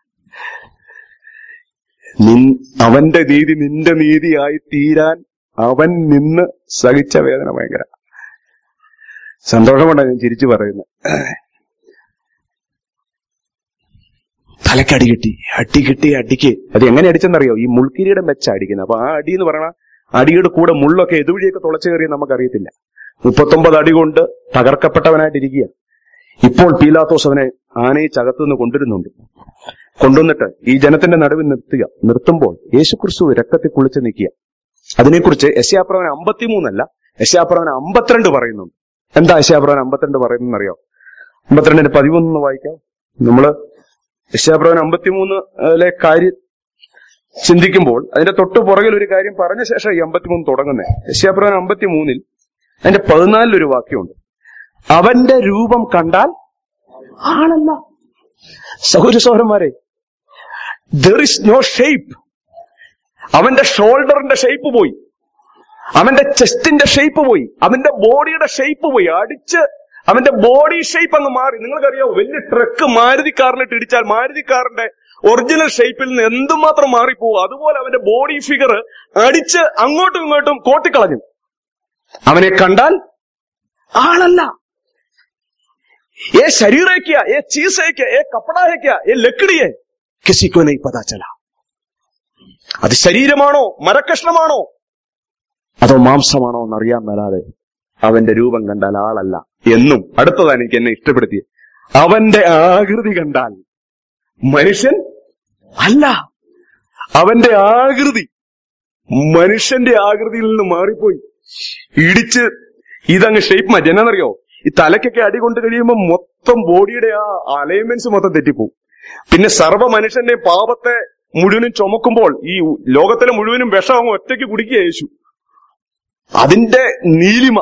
നിൻ- അവന്റെ നീതി നിന്റെ നീതിയായി തീരാൻ അവൻ നിന്ന് സഹിച്ച വേദന ഭയങ്കര സന്തോഷമുണ്ടാ ഞാൻ ചിരിച്ചു പറയുന്നത് തലക്കടി കിട്ടി അടി കിട്ടി അടിക്ക് അത് എങ്ങനെ അടിച്ചെന്നറിയോ ഈ മുൾക്കിരിയുടെ മെച്ച അടിക്കുന്നത് അപ്പൊ ആ അടി എന്ന് പറഞ്ഞാൽ അടിയുടെ കൂടെ മുള്ളൊക്കെ എതുവഴിയൊക്കെ തുളച്ചു കയറിയ നമുക്കറിയത്തില്ല മുപ്പത്തൊമ്പത് അടി കൊണ്ട് തകർക്കപ്പെട്ടവനായിട്ടിരിക്കുക ഇപ്പോൾ പീലാത്തോസ് അവനെ ആനയിച്ചകത്തുനിന്ന് കൊണ്ടുവരുന്നുണ്ട് കൊണ്ടുവന്നിട്ട് ഈ ജനത്തിന്റെ നടുവിൽ നിർത്തുക നിർത്തുമ്പോൾ യേശുക്രിസ്തു രക്തത്തിൽ കുളിച്ച് നിൽക്കുക അതിനെക്കുറിച്ച് യശയാപ്രവൻ അമ്പത്തിമൂന്നല്ല യശയാപ്രവൻ അമ്പത്തിരണ്ട് പറയുന്നുണ്ട് എന്താ യശയാപ്രവൻ അമ്പത്തിരണ്ട് പറയുന്നറിയോ അമ്പത്തിരണ്ടിന് പതിമൂന്ന് വായിക്കാം നമ്മള് യശയാപ്രവൻ അമ്പത്തിമൂന്നിലെ കാര്യം ചിന്തിക്കുമ്പോൾ അതിന്റെ തൊട്ട് പുറകിൽ ഒരു കാര്യം പറഞ്ഞ ശേഷം ഈ അമ്പത്തിമൂന്ന് തുടങ്ങുന്നത് യശയാപ്രവൻ അമ്പത്തിമൂന്നിൽ അതിന്റെ പതിനാലിലൊരു വാക്യമുണ്ട് അവന്റെ രൂപം കണ്ടാൽ ആളല്ല സഹോദര സഹോദരന്മാരെ ദർ ഇസ് നോ ഷേപ്പ് അവന്റെ ഷോൾഡറിന്റെ ഷേപ്പ് പോയി അവന്റെ ചെസ്റ്റിന്റെ ഷേപ്പ് പോയി അവന്റെ ബോഡിയുടെ ഷേപ്പ് പോയി അടിച്ച് അവന്റെ ബോഡി ഷേപ്പ് അങ്ങ് മാറി നിങ്ങൾക്കറിയാവോ വലിയ ട്രക്ക് മാരുതി കാറിലിട്ട് ഇടിച്ചാൽ മാരുതി കാറിന്റെ ഒറിജിനൽ ഷേപ്പിൽ നിന്ന് എന്തുമാത്രം മാറിപ്പോകും അതുപോലെ അവന്റെ ബോഡി ഫിഗർ അടിച്ച് അങ്ങോട്ടും ഇങ്ങോട്ടും കോട്ടിക്കളഞ്ഞു അവനെ കണ്ടാൽ ആളല്ല ये शरीर है क्या ये चीज है क्या ये कपड़ा है क्या ये लकड़ी है किसी को नहीं पता चला അത് ശരീരമാണോ മരക്കഷ്ണമാണോ അതോ മാംസമാണോ എന്നറിയാൻ മേലാതെ അവന്റെ രൂപം കണ്ടാൽ ആളല്ല എന്നും അടുത്തതാണ് എനിക്ക് എന്നെ ഇഷ്ടപ്പെടുത്തിയത് അവന്റെ ആകൃതി കണ്ടാൽ മനുഷ്യൻ അല്ല അവന്റെ ആകൃതി മനുഷ്യന്റെ ആകൃതിയിൽ നിന്ന് മാറിപ്പോയി ഇടിച്ച് ഇതങ്ങ് ഷേപ്പ് മാറ്റി എന്നാന്നറിയോ ഈ തലക്കൊക്കെ അടി കൊണ്ട് കഴിയുമ്പോൾ മൊത്തം ബോഡിയുടെ ആ അലൈൻമെന്റ്സ് മൊത്തം തെറ്റിപ്പോവും പിന്നെ സർവ്വ മനുഷ്യന്റെ പാപത്തെ മുഴുവനും ചുമക്കുമ്പോൾ ഈ ലോകത്തിലെ മുഴുവനും വിഷം അങ്ങ് ഒറ്റയ്ക്ക് കുടിക്കുക യേശു അതിന്റെ നീലിമ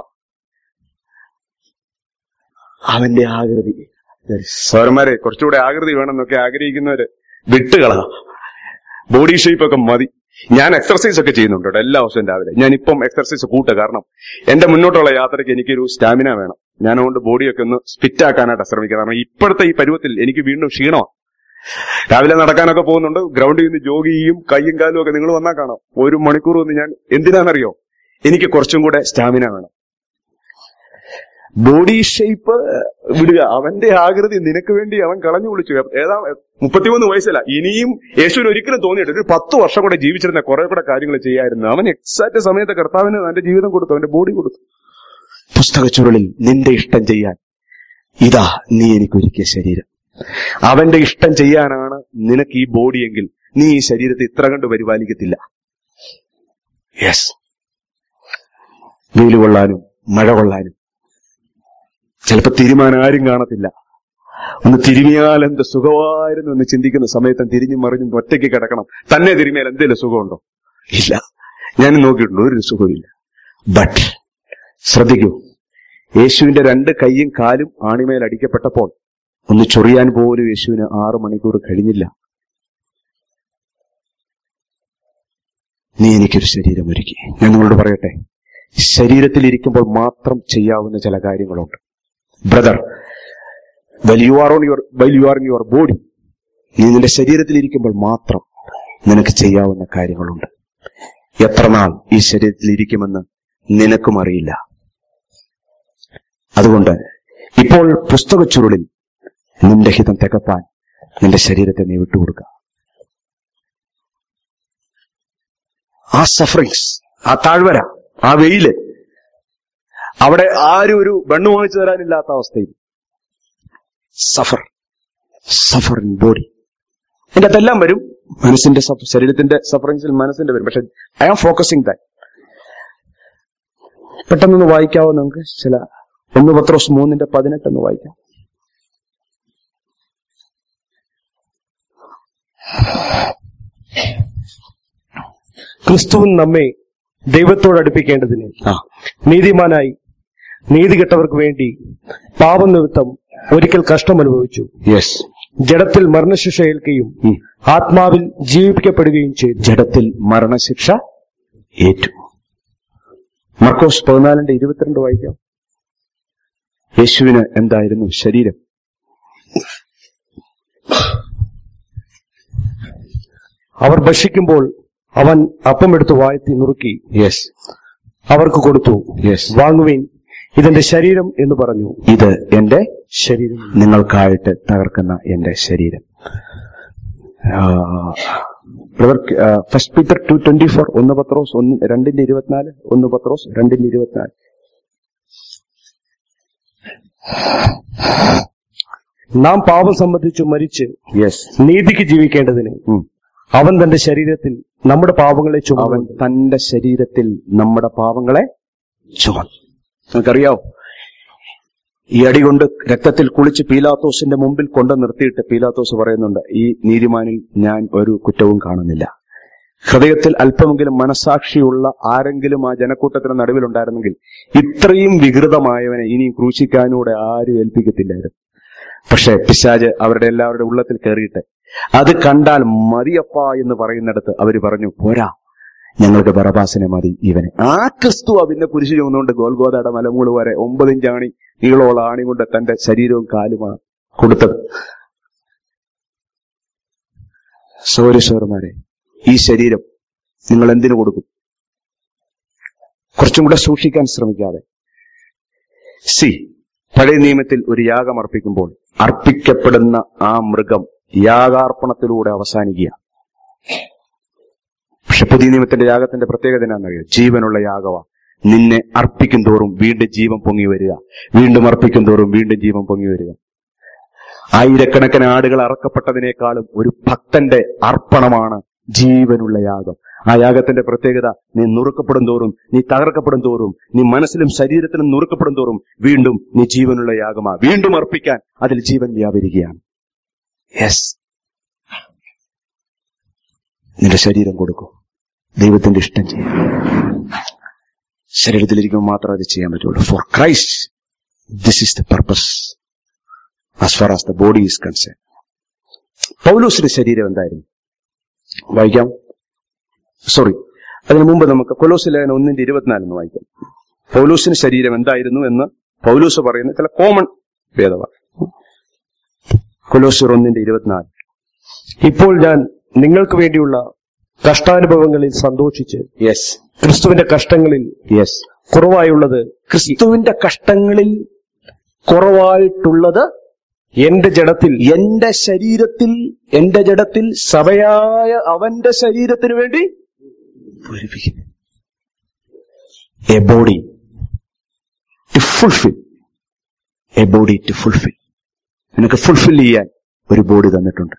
അവന്റെ ആകൃതി സോരന്മാരെ കുറച്ചുകൂടെ ആകൃതി വേണമെന്നൊക്കെ ആഗ്രഹിക്കുന്നവര് വിട്ടുകളാ ബോഡി ഷേപ്പ് ഒക്കെ മതി ഞാൻ എക്സർസൈസ് ഒക്കെ ചെയ്യുന്നുണ്ട് കേട്ടോ എല്ലാ ദിവസവും രാവിലെ ഞാൻ ഇപ്പം എക്സർസൈസ് കൂട്ടുക കാരണം എന്റെ മുന്നോട്ടുള്ള യാത്രയ്ക്ക് എനിക്കൊരു സ്റ്റാമിന വേണം ഞാൻ അതുകൊണ്ട് ബോഡിയൊക്കെ ഒന്ന് ഫിറ്റ് ആക്കാനായിട്ട് ശ്രമിക്കുക കാരണം ഇപ്പോഴത്തെ ഈ പരുവത്തിൽ എനിക്ക് വീണ്ടും ക്ഷീണമാണ് രാവിലെ നടക്കാനൊക്കെ പോകുന്നുണ്ട് ഗ്രൗണ്ടിൽ നിന്ന് ജോഗ് ചെയ്യും കൈയും കാലും ഒക്കെ നിങ്ങൾ വന്നാൽ കാണാം ഒരു മണിക്കൂർ വന്ന് ഞാൻ എന്തിനാണെന്നറിയോ എനിക്ക് കുറച്ചും കൂടെ സ്റ്റാമിന വേണം ബോഡി ഷേപ്പ് വിടുക അവന്റെ ആകൃതി നിനക്ക് വേണ്ടി അവൻ കളഞ്ഞു വിളിച്ചു ഏതാ മുപ്പത്തിമൂന്ന് വയസ്സല്ല ഇനിയും യേശുവിന് ഒരിക്കലും തോന്നിയിട്ട് ഒരു പത്ത് വർഷം കൂടെ ജീവിച്ചിരുന്ന കുറെ കൂടെ കാര്യങ്ങൾ ചെയ്യായിരുന്നു അവൻ എക്സാക്ട് സമയത്ത് കർത്താവിന് അവന്റെ ജീവിതം കൊടുത്തു അവന്റെ ബോഡി കൊടുത്തു പുസ്തക ചുരുളിൽ നിന്റെ ഇഷ്ടം ചെയ്യാൻ ഇതാ നീ എനിക്കൊരുക്കിയ ശരീരം അവന്റെ ഇഷ്ടം ചെയ്യാനാണ് നിനക്ക് ഈ ബോഡിയെങ്കിൽ നീ ഈ ശരീരത്തെ ഇത്ര കണ്ട് പരിപാലിക്കത്തില്ല യെസ് വെയിൽ കൊള്ളാനും മഴ കൊള്ളാനും ചിലപ്പോ തീരുമാനം ആരും കാണത്തില്ല ഒന്ന് തിരിഞ്ഞാൽ എന്ത് സുഖമായിരുന്നു എന്ന് ചിന്തിക്കുന്ന സമയത്ത് തിരിഞ്ഞും മറിഞ്ഞും ഒറ്റയ്ക്ക് കിടക്കണം തന്നെ തിരിഞ്ഞാൽ എന്തെങ്കിലും സുഖമുണ്ടോ ഇല്ല ഞാൻ നോക്കിയിട്ടുണ്ട് ഒരു സുഖമില്ല ബട്ട് ശ്രദ്ധിക്കൂ യേശുവിന്റെ രണ്ട് കൈയും കാലും ആണിമേൽ അടിക്കപ്പെട്ടപ്പോൾ ഒന്ന് ചൊറിയാൻ പോലും യേശുവിന് ആറു മണിക്കൂർ കഴിഞ്ഞില്ല നീ എനിക്കൊരു ശരീരം ഒരുക്കി ഞാൻ നിങ്ങളോട് പറയട്ടെ ശരീരത്തിൽ ഇരിക്കുമ്പോൾ മാത്രം ചെയ്യാവുന്ന ചില കാര്യങ്ങളുണ്ട് brother well you are on your well you are in your body നീ നിന്റെ ശരീരത്തിൽ ഇരിക്കുമ്പോൾ മാത്രം നിനക്ക് ചെയ്യാവുന്ന കാര്യങ്ങളുണ്ട് എത്ര നാൾ ഈ ശരീരത്തിൽ ഇരിക്കുമെന്ന് നിനക്കും അറിയില്ല അതുകൊണ്ട് ഇപ്പോൾ പുസ്തക ചുരുളിൽ നിന്റെ ഹിതം തികപ്പാൻ നിന്റെ ശരീരത്തെ നീ വിട്ടുകൊടുക്കുക ആ സഫറിങ്സ് ആ താഴ്വര ആ വെയില് അവിടെ ആരും ഒരു ബണ്ണു വാങ്ങിച്ചു തരാനില്ലാത്ത അവസ്ഥയിൽ സഫർ സഫർ ഇൻ ബോഡി എന്റെ അതെല്ലാം വരും മനസ്സിന്റെ സഫ്- ശരീരത്തിന്റെ സഫറിങ്സിൽ മനസ്സിന്റെ വരും പക്ഷെ ഐ ആം ഫോക്കസിങ് ദാറ്റ് പെട്ടെന്നൊന്ന് വായിക്കാവോ നമുക്ക് ചില ഒന്ന് പത്രോസ് മൂന്നിന്റെ പതിനെട്ടൊന്ന് വായിക്കാം ക്രിസ്തുവിൻ നമ്മെ ദൈവത്തോട് അടുപ്പിക്കേണ്ടതിന് ആ നീതിമാനായി നീതി കെട്ടവർക്ക് വേണ്ടി പാപം നിമിത്തം ഒരിക്കൽ കഷ്ടം അനുഭവിച്ചു യെസ് ജഡത്തിൽ മരണശിക്ഷ ഏൽക്കുകയും ഉം. ആത്മാവിൽ ജീവിപ്പിക്കപ്പെടുകയും ചെയ്തു ജഡത്തിൽ മരണശിക്ഷ ഏറ്റു മർക്കോസ് പതിനാലിന്റെ ഇരുപത്തിരണ്ട് വായിക്കാം യേശുവിന് എന്തായിരുന്നു ശരീരം അവർ ഭക്ഷിക്കുമ്പോൾ അവൻ അപ്പമെടുത്ത് വാഴ്ത്തി നുറുക്കി യെസ് അവർക്ക് കൊടുത്തു യെസ് വാങ്ങുവിൻ ഇതെന്റെ ശരീരം എന്ന് പറഞ്ഞു ഇത് എന്റെ ശരീരം നിങ്ങൾക്കായിട്ട് തകർക്കുന്ന എന്റെ ശരീരം first Peter two twenty four ഒന്ന് പത്രോസ് ഒന്ന് രണ്ടിന്റെ ഇരുപത്തിനാല് ഒന്ന് പത്രോസ് രണ്ടിന്റെ ഇരുപത്തിനാല് നാം പാപം സംബന്ധിച്ചു മരിച്ച് യെസ് നീതിക്ക് ജീവിക്കേണ്ടതിന് അവൻ തന്റെ ശരീരത്തിൽ നമ്മുടെ പാപങ്ങളെ അവൻ ചുമവൻ തന്റെ ശരീരത്തിൽ നമ്മുടെ പാപങ്ങളെ ചുമന്നു നമുക്കറിയാവോ ഈ അടി കൊണ്ട് രക്തത്തിൽ കുളിച്ച് പീലാത്തോസിന്റെ മുമ്പിൽ കൊണ്ട് നിർത്തിയിട്ട് പീലാത്തോസ് പറയുന്നുണ്ട് ഈ നീതിമാനിൽ ഞാൻ ഒരു കുറ്റവും കാണുന്നില്ല ഹൃദയത്തിൽ അല്പമെങ്കിലും മനസാക്ഷിയുള്ള ആരെങ്കിലും ആ ജനക്കൂട്ടത്തിന് നടുവിലുണ്ടായിരുന്നെങ്കിൽ ഇത്രയും വികൃതമായവനെ ഇനിയും ക്രൂശിക്കാനൂടെ ആരും ഏൽപ്പിക്കത്തില്ലായിരുന്നു പക്ഷെ പിശാജ് അവരുടെ എല്ലാവരുടെ ഉള്ളത്തിൽ കയറിയിട്ട് അത് കണ്ടാൽ മതിയപ്പ എന്ന് പറയുന്നിടത്ത് അവര് പറഞ്ഞു പോരാ ഞങ്ങൾക്ക് ബറബാസിനെ മതി ഇവനെ ആ ക്രിസ്തു പിന്നെ കുരിശു ചുമന്നുകൊണ്ട് ഗോൽഗോദയുടെ മലമൂള് വരെ ഒമ്പതിഞ്ചാണി നീളോള ആണി കൊണ്ട് തന്റെ ശരീരവും കാലുമാണ് കൊടുത്തത് സൗരസ്വരന്മാരെ ഈ ശരീരം നിങ്ങൾ എന്തിനു കൊടുക്കും കുറച്ചും കൂടെ സൂക്ഷിക്കാൻ ശ്രമിക്കാതെ സി പഴയ നിയമത്തിൽ ഒരു യാഗം അർപ്പിക്കുമ്പോൾ അർപ്പിക്കപ്പെടുന്ന ആ മൃഗം യാഗാർപ്പണത്തിലൂടെ അവസാനിക്കുക പക്ഷെ പുതിയ നിയമത്തിന്റെ യാഗത്തിന്റെ പ്രത്യേകത എന്നാണെന്നറിയോ ജീവനുള്ള യാഗവാ നിന്നെ അർപ്പിക്കും തോറും വീണ്ടും ജീവൻ പൊങ്ങി വരിക വീണ്ടും അർപ്പിക്കും തോറും വീണ്ടും ജീവൻ പൊങ്ങി വരിക ആയിരക്കണക്കിന് ആടുകൾ അറക്കപ്പെട്ടതിനേക്കാളും ഒരു ഭക്തന്റെ അർപ്പണമാണ് ജീവനുള്ള യാഗം ആ യാഗത്തിന്റെ പ്രത്യേകത നീ നുറുക്കപ്പെടും തോറും നീ തകർക്കപ്പെടും തോറും നീ മനസ്സിലും ശരീരത്തിലും നുറുക്കപ്പെടും തോറും വീണ്ടും നീ ജീവനുള്ള യാഗമാ വീണ്ടും അർപ്പിക്കാൻ അതിൽ ജീവൻ വ്യാപരിക്കുകയാണ് യെസ് നിന്റെ ശരീരം കൊടുക്കും ദൈവത്തിന്റെ ഇഷ്ടം ചെയ്യും ശരീരത്തിലിരിക്കുമ്പോൾ മാത്രമേ അത് ചെയ്യാൻ പറ്റുള്ളൂ for Christ this is the purpose as far as the body is concern പൗലൂസിന്റെ ശരീരം എന്തായിരുന്നു വായിക്കാം സോറി അതിനു മുമ്പ് നമുക്ക് കൊലോസ് ലേഖനം ഒന്നിന്റെ ഇരുപത്തിനാലെന്ന് വായിക്കാം പൗലൂസിന് ശരീരം എന്തായിരുന്നു എന്ന് പൗലൂസ് പറയുന്ന ചില കോമൺ ഭേദമാണ് കൊലോസിർ ഒന്നിന്റെ ഇരുപത്തിനാല് ഇപ്പോൾ ഞാൻ നിങ്ങൾക്ക് വേണ്ടിയുള്ള കഷ്ടാനുഭവങ്ങളിൽ സന്തോഷിച്ച് യെസ് ക്രിസ്തുവിന്റെ കഷ്ടങ്ങളിൽ യെസ് കുറവായുള്ളത് ക്രിസ്തുവിന്റെ കഷ്ടങ്ങളിൽ കുറവായിട്ടുള്ളത് എന്റെ ജഡത്തിൽ എന്റെ ശരീരത്തിൽ എന്റെ ജഡത്തിൽ സഭയായ അവന്റെ ശരീരത്തിന് വേണ്ടി പൂരിപ്പിക്കുന്നു a body to fulfil a body to fulfil നിനക്ക് ഫുൾഫിൽ ചെയ്യാൻ ഒരു ബോഡി തന്നിട്ടുണ്ട്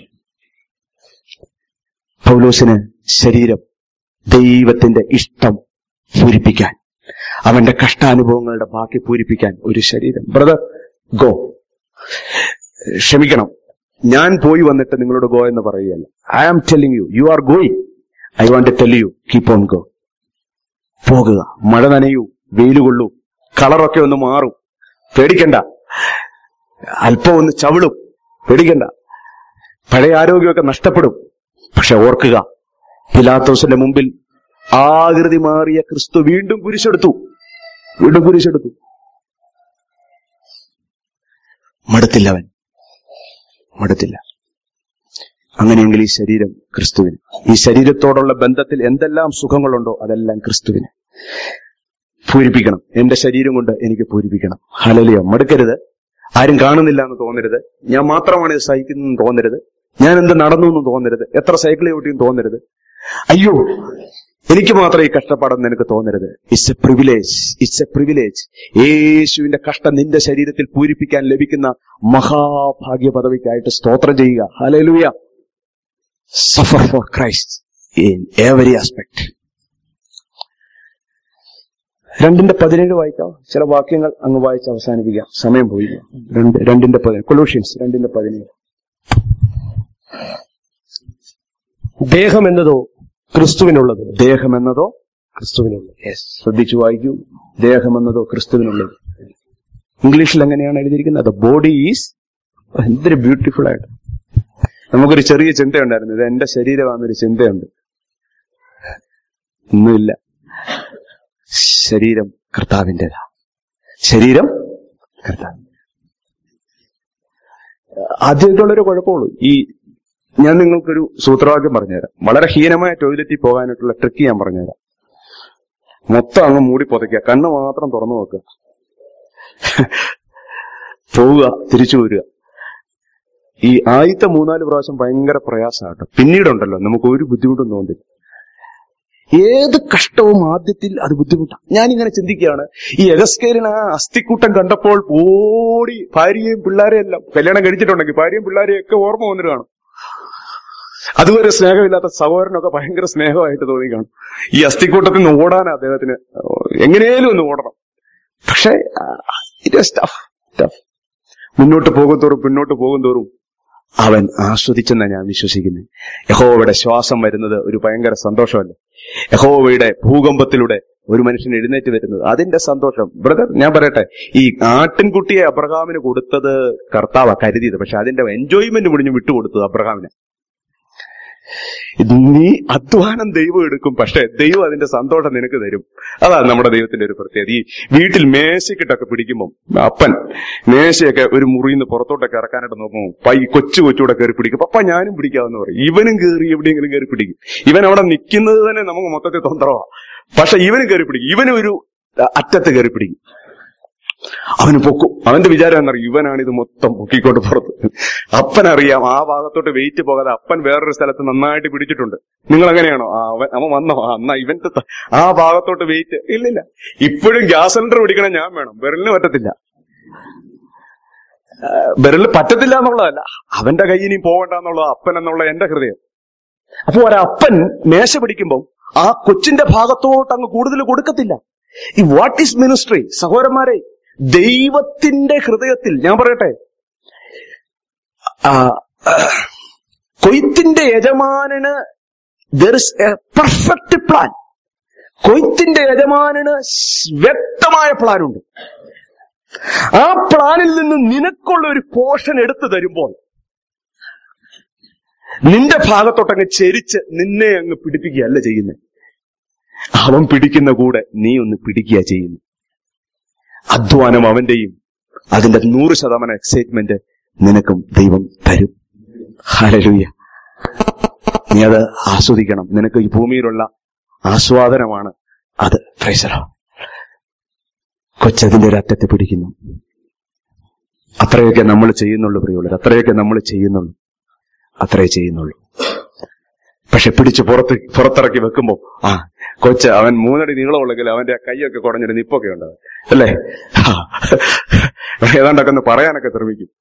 പൗലോസിന് ശരീരം ദൈവത്തിന്റെ ഇഷ്ടം പൂരിപ്പിക്കാൻ അവന്റെ കഷ്ടാനുഭവങ്ങളുടെ ബാക്കി പൂരിപ്പിക്കാൻ ഒരു ശരീരം ബ്രദർ ഗോ ക്ഷമിക്കണം ഞാൻ പോയി വന്നിട്ട് നിങ്ങളോട് ഗോ എന്ന് പറയുകയല്ല I am telling you you are going I want tell you keep on go പോകുക മഴ നനയൂ വെയിൽ കൊള്ളൂ കളറൊക്കെ ഒന്ന് മാറും പേടിക്കണ്ട അല്പം ഒന്ന് ചവിളും പേടിക്കണ്ട പഴയ ആരോഗ്യമൊക്കെ നഷ്ടപ്പെടും പക്ഷെ ഓർക്കുക പിലാത്തോസിന്റെ മുമ്പിൽ ആകൃതി മാറിയ ക്രിസ്തു വീണ്ടും കുരിശെടുത്തു വീണ്ടും കുരിശെടുത്തു മടുത്തില്ല അവൻ മടുത്തില്ല അങ്ങനെയെങ്കിൽ ഈ ശരീരം ക്രിസ്തുവിന് ഈ ശരീരത്തോടുള്ള ബന്ധത്തിൽ എന്തെല്ലാം സുഖങ്ങളുണ്ടോ അതെല്ലാം ക്രിസ്തുവിന് പൂരിപ്പിക്കണം എന്റെ ശരീരം കൊണ്ട് എനിക്ക് പൂരിപ്പിക്കണം ഹലലിയോ മടുക്കരുത് ആരും കാണുന്നില്ല എന്ന് തോന്നരുത് ഞാൻ മാത്രമാണ് ഇത് സഹിക്കുന്നതെന്ന് തോന്നരുത് ഞാൻ എന്ത് നടന്നു എന്ന് തോന്നരുത് എത്ര സൈക്കിൾ ചവിട്ടിയും തോന്നരുത് അയ്യോ എനിക്ക് മാത്രം ഈ കഷ്ടപ്പാടെന്ന് എനിക്ക് തോന്നരുത് it's a privilege it's a privilege യേശുവിന്റെ കഷ്ടം നിന്റെ ശരീരത്തിൽ പൂരിപ്പിക്കാൻ ലഭിക്കുന്ന മഹാഭാഗ്യ പദവിക്കായിട്ട് സ്തോത്രം ചെയ്യുക hallelujah suffer for Christ in every aspect രണ്ടിന്റെ പതിനേഴ് വായിക്കാം ചില വാക്യങ്ങൾ അങ്ങ് വായിച്ച് അവസാനിപ്പിക്കാം സമയം പോയി രണ്ട് രണ്ടിന്റെ പതിനേഴ് കൊലൂഷ്യൻസ് രണ്ടിന്റെ പതിനേഴ് ദേഹം എന്നതോ ക്രിസ്തുവിനുള്ളത് ദേഹം എന്നതോ ക്രിസ്തുവിനുള്ളത് യെസ് ശ്രദ്ധിച്ചു വായിക്കൂ ദേഹം എന്നതോ ക്രിസ്തുവിനുള്ളത് ഇംഗ്ലീഷിൽ എങ്ങനെയാണ് എഴുതിയിരിക്കുന്നത് ബോഡി ഈസ് എന്തൊരു ബ്യൂട്ടിഫുൾ ആയിട്ട് നമുക്കൊരു ചെറിയ ചിന്തയുണ്ടായിരുന്നു ഇത് എന്റെ ശരീരമാണെന്നൊരു ചിന്തയുണ്ട് ഒന്നുമില്ല ശരീരം കർത്താവിൻ്റെതാ ശരീരം കർത്താവ് ആദ്യമായിട്ടുള്ളൊരു കുഴപ്പമുള്ളൂ ഈ ഞാൻ നിങ്ങൾക്കൊരു സൂത്രവാക്യം പറഞ്ഞുതരാം വളരെ ഹീനമായ ടോയ്ലറ്റിൽ പോകാനായിട്ടുള്ള ട്രിക്ക് ഞാൻ പറഞ്ഞുതരാം മൊത്തം അങ്ങ് മൂടി പുതയ്ക്കുക കണ്ണ് മാത്രം തുറന്നു നോക്കുക പോവുക തിരിച്ചു വരിക ഈ ആദ്യത്തെ മൂന്നാല് പ്രാവശ്യം ഭയങ്കര പ്രയാസമാട്ടോ പിന്നീടുണ്ടല്ലോ നമുക്ക് ഒരു ബുദ്ധിമുട്ടും തോന്നില്ല ഏത് കഷ്ടവും ആദ്യത്തിൽ അത് ബുദ്ധിമുട്ടാണ് ഞാനിങ്ങനെ ചിന്തിക്കുകയാണ് ഈ എഗസ്കേലിന് ആ അസ്ഥിക്കൂട്ടം കണ്ടപ്പോൾ ഓടി ഭാര്യയും പിള്ളേരെയും എല്ലാം കല്യാണം കഴിച്ചിട്ടുണ്ടെങ്കിൽ ഭാര്യയും പിള്ളേരെയും ഒക്കെ ഓർമ്മ വന്നിട്ട് കാണും അതുവരെ സ്നേഹമില്ലാത്ത സഹോദരനൊക്കെ ഭയങ്കര സ്നേഹമായിട്ട് തോന്നി കാണും ഈ അസ്ഥിക്കൂട്ടത്തിൽ നിന്ന് ഓടാൻ അദ്ദേഹത്തിന് എങ്ങനെയും ഒന്ന് ഓടണം പക്ഷേ ഇറ്റ് ടഫ് ടഫ് മുന്നോട്ട് പോകുന്തോറും പിന്നോട്ട് പോകുന്തോറും അവൻ ആസ്വദിച്ചെന്ന ഞാൻ വിശ്വസിക്കുന്നത് യഹോവയുടെ ശ്വാസം വരുന്നത് ഒരു ഭയങ്കര സന്തോഷമല്ലേ യഹോവയുടെ ഭൂകമ്പത്തിലൂടെ ഒരു മനുഷ്യൻ എഴുന്നേറ്റ് വരുന്നത് അതിന്റെ സന്തോഷം ബ്രദർ ഞാൻ പറയട്ടെ ഈ ആട്ടിൻകുട്ടിയെ അബ്രഹാമിന് കൊടുത്തത് കർത്താവാ കരുതിയത് പക്ഷെ അതിന്റെ എൻജോയ്മെന്റ് മുടിഞ്ഞ് വിട്ടുകൊടുത്തത് അബ്രഹാമിന് നീ അധ്വാനം ദൈവം എടുക്കും പക്ഷെ ദൈവം അതിന്റെ സന്തോഷം നിനക്ക് തരും അതാണ് നമ്മുടെ ദൈവത്തിന്റെ ഒരു പ്രത്യേകത ഈ വീട്ടിൽ മേശക്കിട്ടൊക്കെ പിടിക്കുമ്പോൾ അപ്പൻ മേശയൊക്കെ ഒരു മുറിയിൽ നിന്ന് പുറത്തോട്ടൊക്കെ ഇറക്കാനായിട്ട് നോക്കുമ്പോൾ പൈ കൊച്ചു കൊച്ചൂടെ കയറി പിടിക്കും പപ്പ ഞാനും പിടിക്കാമെന്ന് പറയും ഇവനും കയറി എവിടെയെങ്കിലും കയറി പിടിക്കും ഇവൻ അവിടെ നിൽക്കുന്നത് തന്നെ നമുക്ക് മൊത്തത്തിൽ തൊന്തരവാ പക്ഷെ ഇവനും കയറി പിടിക്കും ഇവനും ഒരു അറ്റത്ത് കയറി പിടിക്കും അവന് പൊക്കും അവന്റെ വിചാരം എന്നറിയും ഇവനാണ് ഇത് മൊത്തം പൊക്കിക്കൊണ്ട് പുറത്ത് അപ്പനറിയാം ആ ഭാഗത്തോട്ട് വെയിറ്റ് പോകാതെ അപ്പൻ വേറൊരു സ്ഥലത്ത് നന്നായിട്ട് പിടിച്ചിട്ടുണ്ട് നിങ്ങൾ അങ്ങനെയാണോ ആ അവൻ അവൻ വന്നോ ആ എന്നാ ഇവന്റെ ത- ആ ഭാഗത്തോട്ട് വെയിറ്റ് ഇല്ലില്ല ഇപ്പോഴും ഗ്യാസ് സിലിണ്ടർ പിടിക്കണം ഞാൻ വേണം ബെറലിന് പറ്റത്തില്ല ബെറലിന് പറ്റത്തില്ല എന്നുള്ളതല്ല അവന്റെ കയ്യിൽ ഇനി പോകണ്ട എന്നുള്ള അപ്പൻ എന്നുള്ള എന്റെ ഹൃദയം അപ്പൊ ഒരപ്പൻ മേശ പിടിക്കുമ്പോൾ ആ കൊച്ചിന്റെ ഭാഗത്തോട്ട് അങ്ങ് കൂടുതൽ കൊടുക്കത്തില്ല ഈ വാട്ട് ഈസ് മിനിസ്ട്രി സഹോദരന്മാരെ ദൈവത്തിന്റെ ഹൃദയത്തിൽ ഞാൻ പറയട്ടെ ആ, ആ, കൊയ്ത്തിന്റെ യജമാനന് there is a perfect plan കൊയ്ത്തിന്റെ യജമാനന് സ് വ്യക്തമായ പ്ലാനുണ്ട് ആ പ്ലാനിൽ നിന്ന് നിനക്കുള്ള ഒരു പോർഷൻ എടുത്തു തരുമ്പോൾ നിന്റെ ഭാഗത്തോട്ടങ്ങ് ചെരിച്ച് നിന്നെ അങ്ങ് പിടിപ്പിക്കുകയല്ല ചെയ്യുന്നത് അവൻ പിടിക്കുന്ന കൂടെ നീ ഒന്ന് പിടിക്കുക ചെയ്യുന്നു അധ്വാനം അവന്റെയും അതിന്റെ നൂറ് ശതമാനം എക്സൈറ്റ്മെന്റ് നിനക്കും ദൈവം തരും ഹരലുയ നീ അത് ആസ്വദിക്കണം നിനക്ക് ഈ ഭൂമിയിലുള്ള ആസ്വാദനമാണ് അത് പ്രൈസലോ കൊച്ചതിന്റെ ഒരു അറ്റത്തെ പിടിക്കുന്നു അത്രയൊക്കെ നമ്മൾ ചെയ്യുന്നുള്ളൂ പ്രിയുള്ളവർ അത്രയൊക്കെ നമ്മൾ ചെയ്യുന്നുള്ളൂ അത്രേ ചെയ്യുന്നുള്ളൂ പക്ഷെ പിടിച്ച് പുറത്ത് പുറത്തിറക്കി വെക്കുമ്പോ ആ കൊച്ച് അവൻ മൂന്നടി നീളമുള്ളെങ്കിൽ അവന്റെ ആ കൈയൊക്കെ കുടഞ്ഞൊരു നിപ്പൊക്കെ ഉണ്ടാവും അല്ലേ ആ. ഏതാണ്ടൊക്കെ ഒന്ന് പറയാനൊക്കെ ശ്രമിക്കും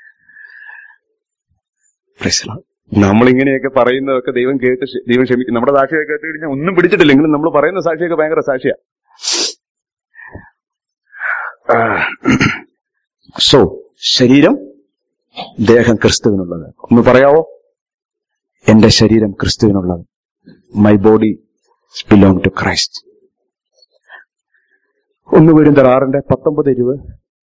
Praise the Lord. നമ്മളിങ്ങനെയൊക്കെ പറയുന്നതൊക്കെ ദൈവം കേട്ട് ക്ഷ- ദൈവം ക്ഷമിക്കും നമ്മുടെ സാക്ഷിയൊക്കെ കേട്ട് കഴിഞ്ഞാൽ ഒന്നും പിടിച്ചിട്ടില്ലെങ്കിലും നമ്മൾ പറയുന്ന സാക്ഷിയൊക്കെ ഭയങ്കര സാക്ഷിയാ സോ ശരീരം ദേഹം ക്രിസ്തുവിനുള്ളത് ഒന്ന് പറയാവോ എന്റെ ശരീരം ക്രിസ്തുവിനുള്ളത് my body belong to Christ ഒന്ന് വീടും ആറിന്റെ പത്തൊമ്പത് ഇരുപത്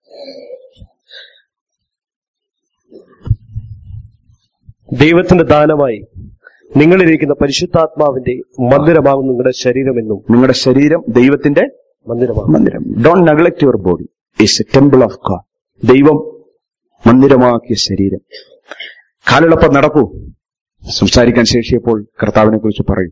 ദൈവത്തിന്റെ ദാനമായി നിങ്ങളിരിക്കുന്ന പരിശുദ്ധാത്മാവിന്റെ മന്ദിരമാകും നിങ്ങളുടെ ശരീരമെന്നും നിങ്ങളുടെ ശരീരം ദൈവത്തിന്റെ മന്ദിരമാകും മന്ദിരം don't neglect your body is a temple of God ദൈവം മന്ദിരമാക്കിയ ശരീരം കാലുളപ്പം നടക്കൂ സംസാരിക്കാൻ ശേഷിയപ്പോൾ കർത്താവിനെ കുറിച്ച് പറയും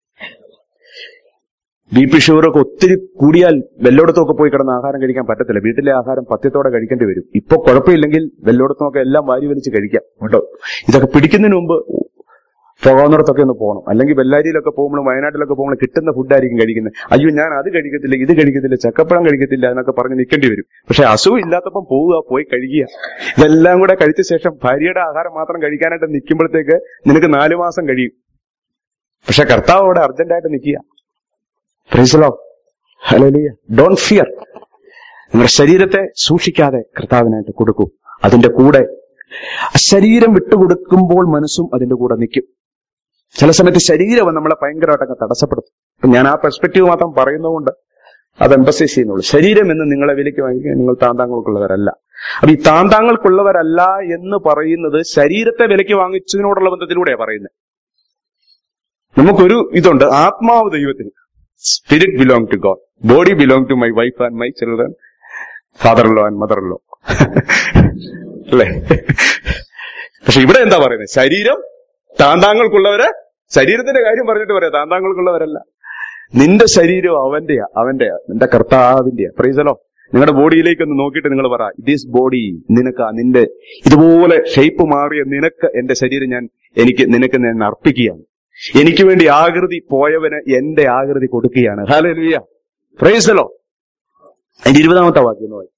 ബി പി ഷുഗറൊക്കെ ഒത്തിരി കൂടിയാൽ വെല്ലോടത്തൊക്കെ പോയി കിടന്ന് ആഹാരം കഴിക്കാൻ പറ്റത്തില്ല വീട്ടിലെ ആഹാരം പത്യത്തോടെ കഴിക്കേണ്ടി വരും ഇപ്പൊ കുഴപ്പമില്ലെങ്കിൽ വെല്ലോടത്തുമൊക്കെ എല്ലാം വാരി വലിച്ച് കഴിക്കാം കേട്ടോ ഇതൊക്കെ പിടിക്കുന്നതിന് മുമ്പ് പോകാവുന്നിടത്തൊക്കെ ഒന്ന് പോകണം അല്ലെങ്കിൽ ബെല്ലാരിയിലൊക്കെ പോകുമ്പോൾ വയനാട്ടിലൊക്കെ പോകുമ്പോൾ കിട്ടുന്ന ഫുഡായിരിക്കും കഴിക്കുന്നത് അയ്യോ ഞാൻ അത് കഴിക്കത്തില്ല ഇത് കഴിക്കത്തില്ല ചക്കപ്പഴം കഴിക്കത്തില്ല എന്നൊക്കെ പറഞ്ഞ് നിൽക്കേണ്ടി വരും പക്ഷെ അസുഖം ഇല്ലാത്തപ്പം പോവുക പോയി കഴിക്കുക ഇതെല്ലാം കൂടെ കഴിച്ച ശേഷം ഭാര്യയുടെ ആഹാരം മാത്രം കഴിക്കാനായിട്ട് നിൽക്കുമ്പോഴത്തേക്ക് നിനക്ക് നാലു മാസം കഴിയും പക്ഷെ കർത്താവ് അവിടെ അർജന്റായിട്ട് നിൽക്കുക പ്രൈസലോ ഹലോലിയ ഡോണ്ട് ഫിയർ നിങ്ങളുടെ ശരീരത്തെ സൂക്ഷിക്കാതെ കർത്താവിനായിട്ട് കൊടുക്കൂ അതിന്റെ കൂടെ ശരീരം വിട്ടുകൊടുക്കുമ്പോൾ മനസ്സും അതിന്റെ കൂടെ നിൽക്കും ചില സമയത്ത് ശരീരം നമ്മളെ ഭയങ്കരമായിട്ടൊക്കെ തടസ്സപ്പെടുത്തും അപ്പൊ ഞാൻ ആ പെർസ്പെക്റ്റീവ് മാത്രം പറയുന്നതുകൊണ്ട് അത് എംബസൈസ് ചെയ്യുന്നുള്ളൂ ശരീരം എന്ന് നിങ്ങളെ വിലയ്ക്ക് വാങ്ങിക്കുക നിങ്ങൾ താന്താങ്ങൾക്കുള്ളവരല്ല അപ്പൊ ഈ താന്താങ്ങൾക്കുള്ളവരല്ല എന്ന് പറയുന്നത് ശരീരത്തെ വിലയ്ക്ക് വാങ്ങിച്ചതിനോടുള്ള ബന്ധത്തിലൂടെയാണ് പറയുന്നത് നമുക്കൊരു ഇതുണ്ട് ആത്മാവ് ദൈവത്തിന് spirit belong to God body belong to my wife and my children father law and mother law അല്ലേ പക്ഷെ ഇവിടെ എന്താ പറയുന്നത് ശരീരം താന്താങ്ങൾക്കുള്ളവര് ശരീരത്തിന്റെ കാര്യം പറഞ്ഞിട്ട് പറയാം താന്താങ്ങൾക്കുള്ളവരല്ല നിന്റെ ശരീരം അവന്റെയാ അവന്റെയാ നിന്റെ കർത്താവിന്റെയാ പ്രൈസലോ നിങ്ങളുടെ ബോഡിയിലേക്ക് ഒന്ന് നോക്കിയിട്ട് നിങ്ങൾ പറ ദിസ് ബോഡി നിനക്ക് നിന്റെ ഇതുപോലെ ഷേപ്പ് മാറിയ നിനക്ക് എന്റെ ശരീരം ഞാൻ എനിക്ക് നിനക്ക് ഞാൻ അർപ്പിക്കുകയാണ് എനിക്ക് വേണ്ടി ആകൃതി പോയവന് എന്റെ ആകൃതി കൊടുക്കുകയാണ് ഹാലലുയ പ്രൈസലോ അതിന്റെ ഇരുപതാമത്തെ വാക്യം ഒന്ന് വായിക്ക്.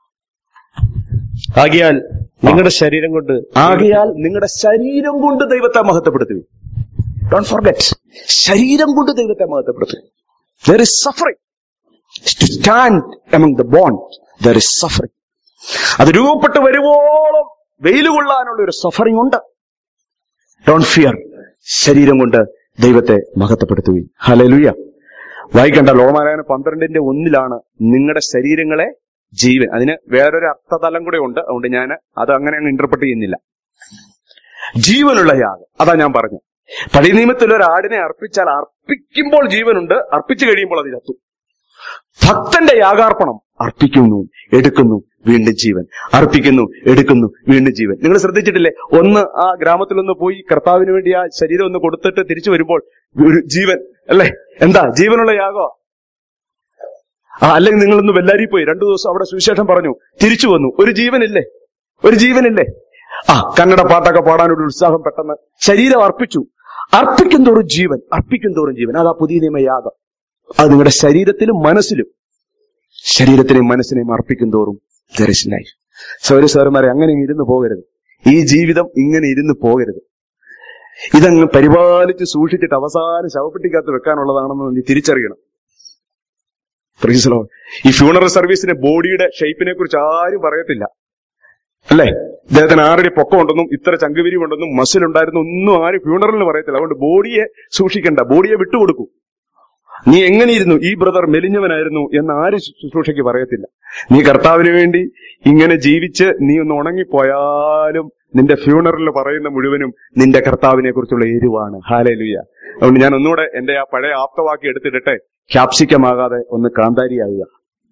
ആകിയാൽ നിങ്ങളുടെ ശരീരം കൊണ്ട് ആകയാൽ നിങ്ങളുടെ ശരീരം കൊണ്ട് ദൈവത്തെ മഹത്വപ്പെടുത്തുക ഡോണ്ട് ഫോർഗെറ്റ് ശരീരം കൊണ്ട് ദൈവത്തെ മഹത്വപ്പെടുത്തുക there is suffering to stand among the bond there is suffering അത് രൂപപ്പെട്ട് വരുവോളം വെയിൽ കൊള്ളാനുള്ള ഒരു സഫറിംഗ് ഉണ്ട് ഡോണ്ട് ഫിയർ ശരീരം കൊണ്ട് ദൈവത്തെ മഹത്വപ്പെടുത്തുകയും ഹലലുയ വായിക്കണ്ട ലോകമാരായണ പന്ത്രണ്ടിന്റെ ഒന്നിലാണ് നിങ്ങളുടെ ശരീരങ്ങളെ ജീവൻ അതിന് വേറൊരു അർത്ഥതലം കൂടെ ഉണ്ട് അതുകൊണ്ട് ഞാൻ അത് അങ്ങനെ അങ്ങ് ഇന്റർപ്രട്ട് ചെയ്യുന്നില്ല ജീവനുള്ള യാഗം അതാ ഞാൻ പറഞ്ഞു പഴയ നിയമത്തിൽ ഒരു ആടിനെ അർപ്പിച്ചാൽ അർപ്പിക്കുമ്പോൾ ജീവനുണ്ട് അർപ്പിച്ചു കഴിയുമ്പോൾ അത് ചത്തു ഭക്തന്റെ യാഗാർപ്പണം അർപ്പിക്കുന്നു എടുക്കുന്നു വീണ്ടും ജീവൻ അർപ്പിക്കുന്നു എടുക്കുന്നു വീണ്ടും ജീവൻ നിങ്ങൾ ശ്രദ്ധിച്ചിട്ടില്ലേ ഒന്ന് ആ ഗ്രാമത്തിലൊന്ന് പോയി കർത്താവിന് വേണ്ടി ആ ശരീരം ഒന്ന് കൊടുത്തിട്ട് തിരിച്ചു വരുമ്പോൾ ഒരു ജീവൻ അല്ലേ എന്താ ജീവനുള്ള യാഗോ ആ അല്ലെങ്കിൽ നിങ്ങളൊന്ന് വെല്ലാരി പോയി രണ്ടു ദിവസം അവിടെ സുവിശേഷം പറഞ്ഞു തിരിച്ചു വന്നു ഒരു ജീവനില്ലേ ഒരു ജീവനില്ലേ ആ കന്നഡ പാട്ടൊക്കെ പാടാനൊരു ഉത്സാഹം പെട്ടെന്ന് ശരീരം അർപ്പിച്ചു അർപ്പിക്കും തോറും ജീവൻ അർപ്പിക്കും തോറും ജീവൻ അതാ പുതിയ നിയമ യാഗം അത് നിങ്ങളുടെ ശരീരത്തിലും മനസ്സിലും ശരീരത്തിനെയും മനസ്സിനെയും അർപ്പിക്കും തോറും ദർ ഇസ് ലൈഫ് സൗര സാറുമാരെ അങ്ങനെ ഇരുന്ന് പോകരുത് ഈ ജീവിതം ഇങ്ങനെ ഇരുന്ന് പോകരുത് ഇതങ്ങ് പരിപാലിച്ച് സൂക്ഷിച്ചിട്ട് അവസാനം ശവപ്പെട്ടിക്കകത്ത് വെക്കാനുള്ളതാണെന്ന് നീ തിരിച്ചറിയണം Praise the Lord. ഈ ഫ്യൂണറൽ സർവീസിന്റെ ബോഡിയുടെ ഷേപ്പിനെ കുറിച്ച് ആരും പറയത്തില്ല അല്ലേ ഇദ്ദേഹത്തിന് ആറടി പൊക്കമുണ്ടെന്നും ഇത്ര ചങ്കുവിരി ഉണ്ടെന്നും മസിൽ ഉണ്ടായിരുന്നു ഒന്നും ആരും ഫ്യൂണറലിന് പറയത്തില്ല അതുകൊണ്ട് ബോഡിയെ സൂക്ഷിക്കണ്ട ബോഡിയെ വിട്ടുകൊടുക്കൂ നീ എങ്ങനെയിരുന്നു ഈ ബ്രദർ മെലിഞ്ഞവനായിരുന്നു എന്ന് ആരും ശുശ്രൂഷയ്ക്ക് പറയത്തില്ല നീ കർത്താവിന് വേണ്ടി ഇങ്ങനെ ജീവിച്ച് നീ ഒന്ന് ഉണങ്ങിപ്പോയാലും നിന്റെ ഫ്യൂണറിൽ പറയുന്ന മുഴുവനും നിന്റെ കർത്താവിനെ കുറിച്ചുള്ള എരിവാണ് ഹാലലുയ അതുകൊണ്ട് ഞാൻ ഒന്നുകൂടെ എന്റെ ആ പഴയ ആപ്തവാക്കി എടുത്തിട്ടെ ക്യാപ്സിക്കമാകാതെ ഒന്ന് കാന്താരിയാകുക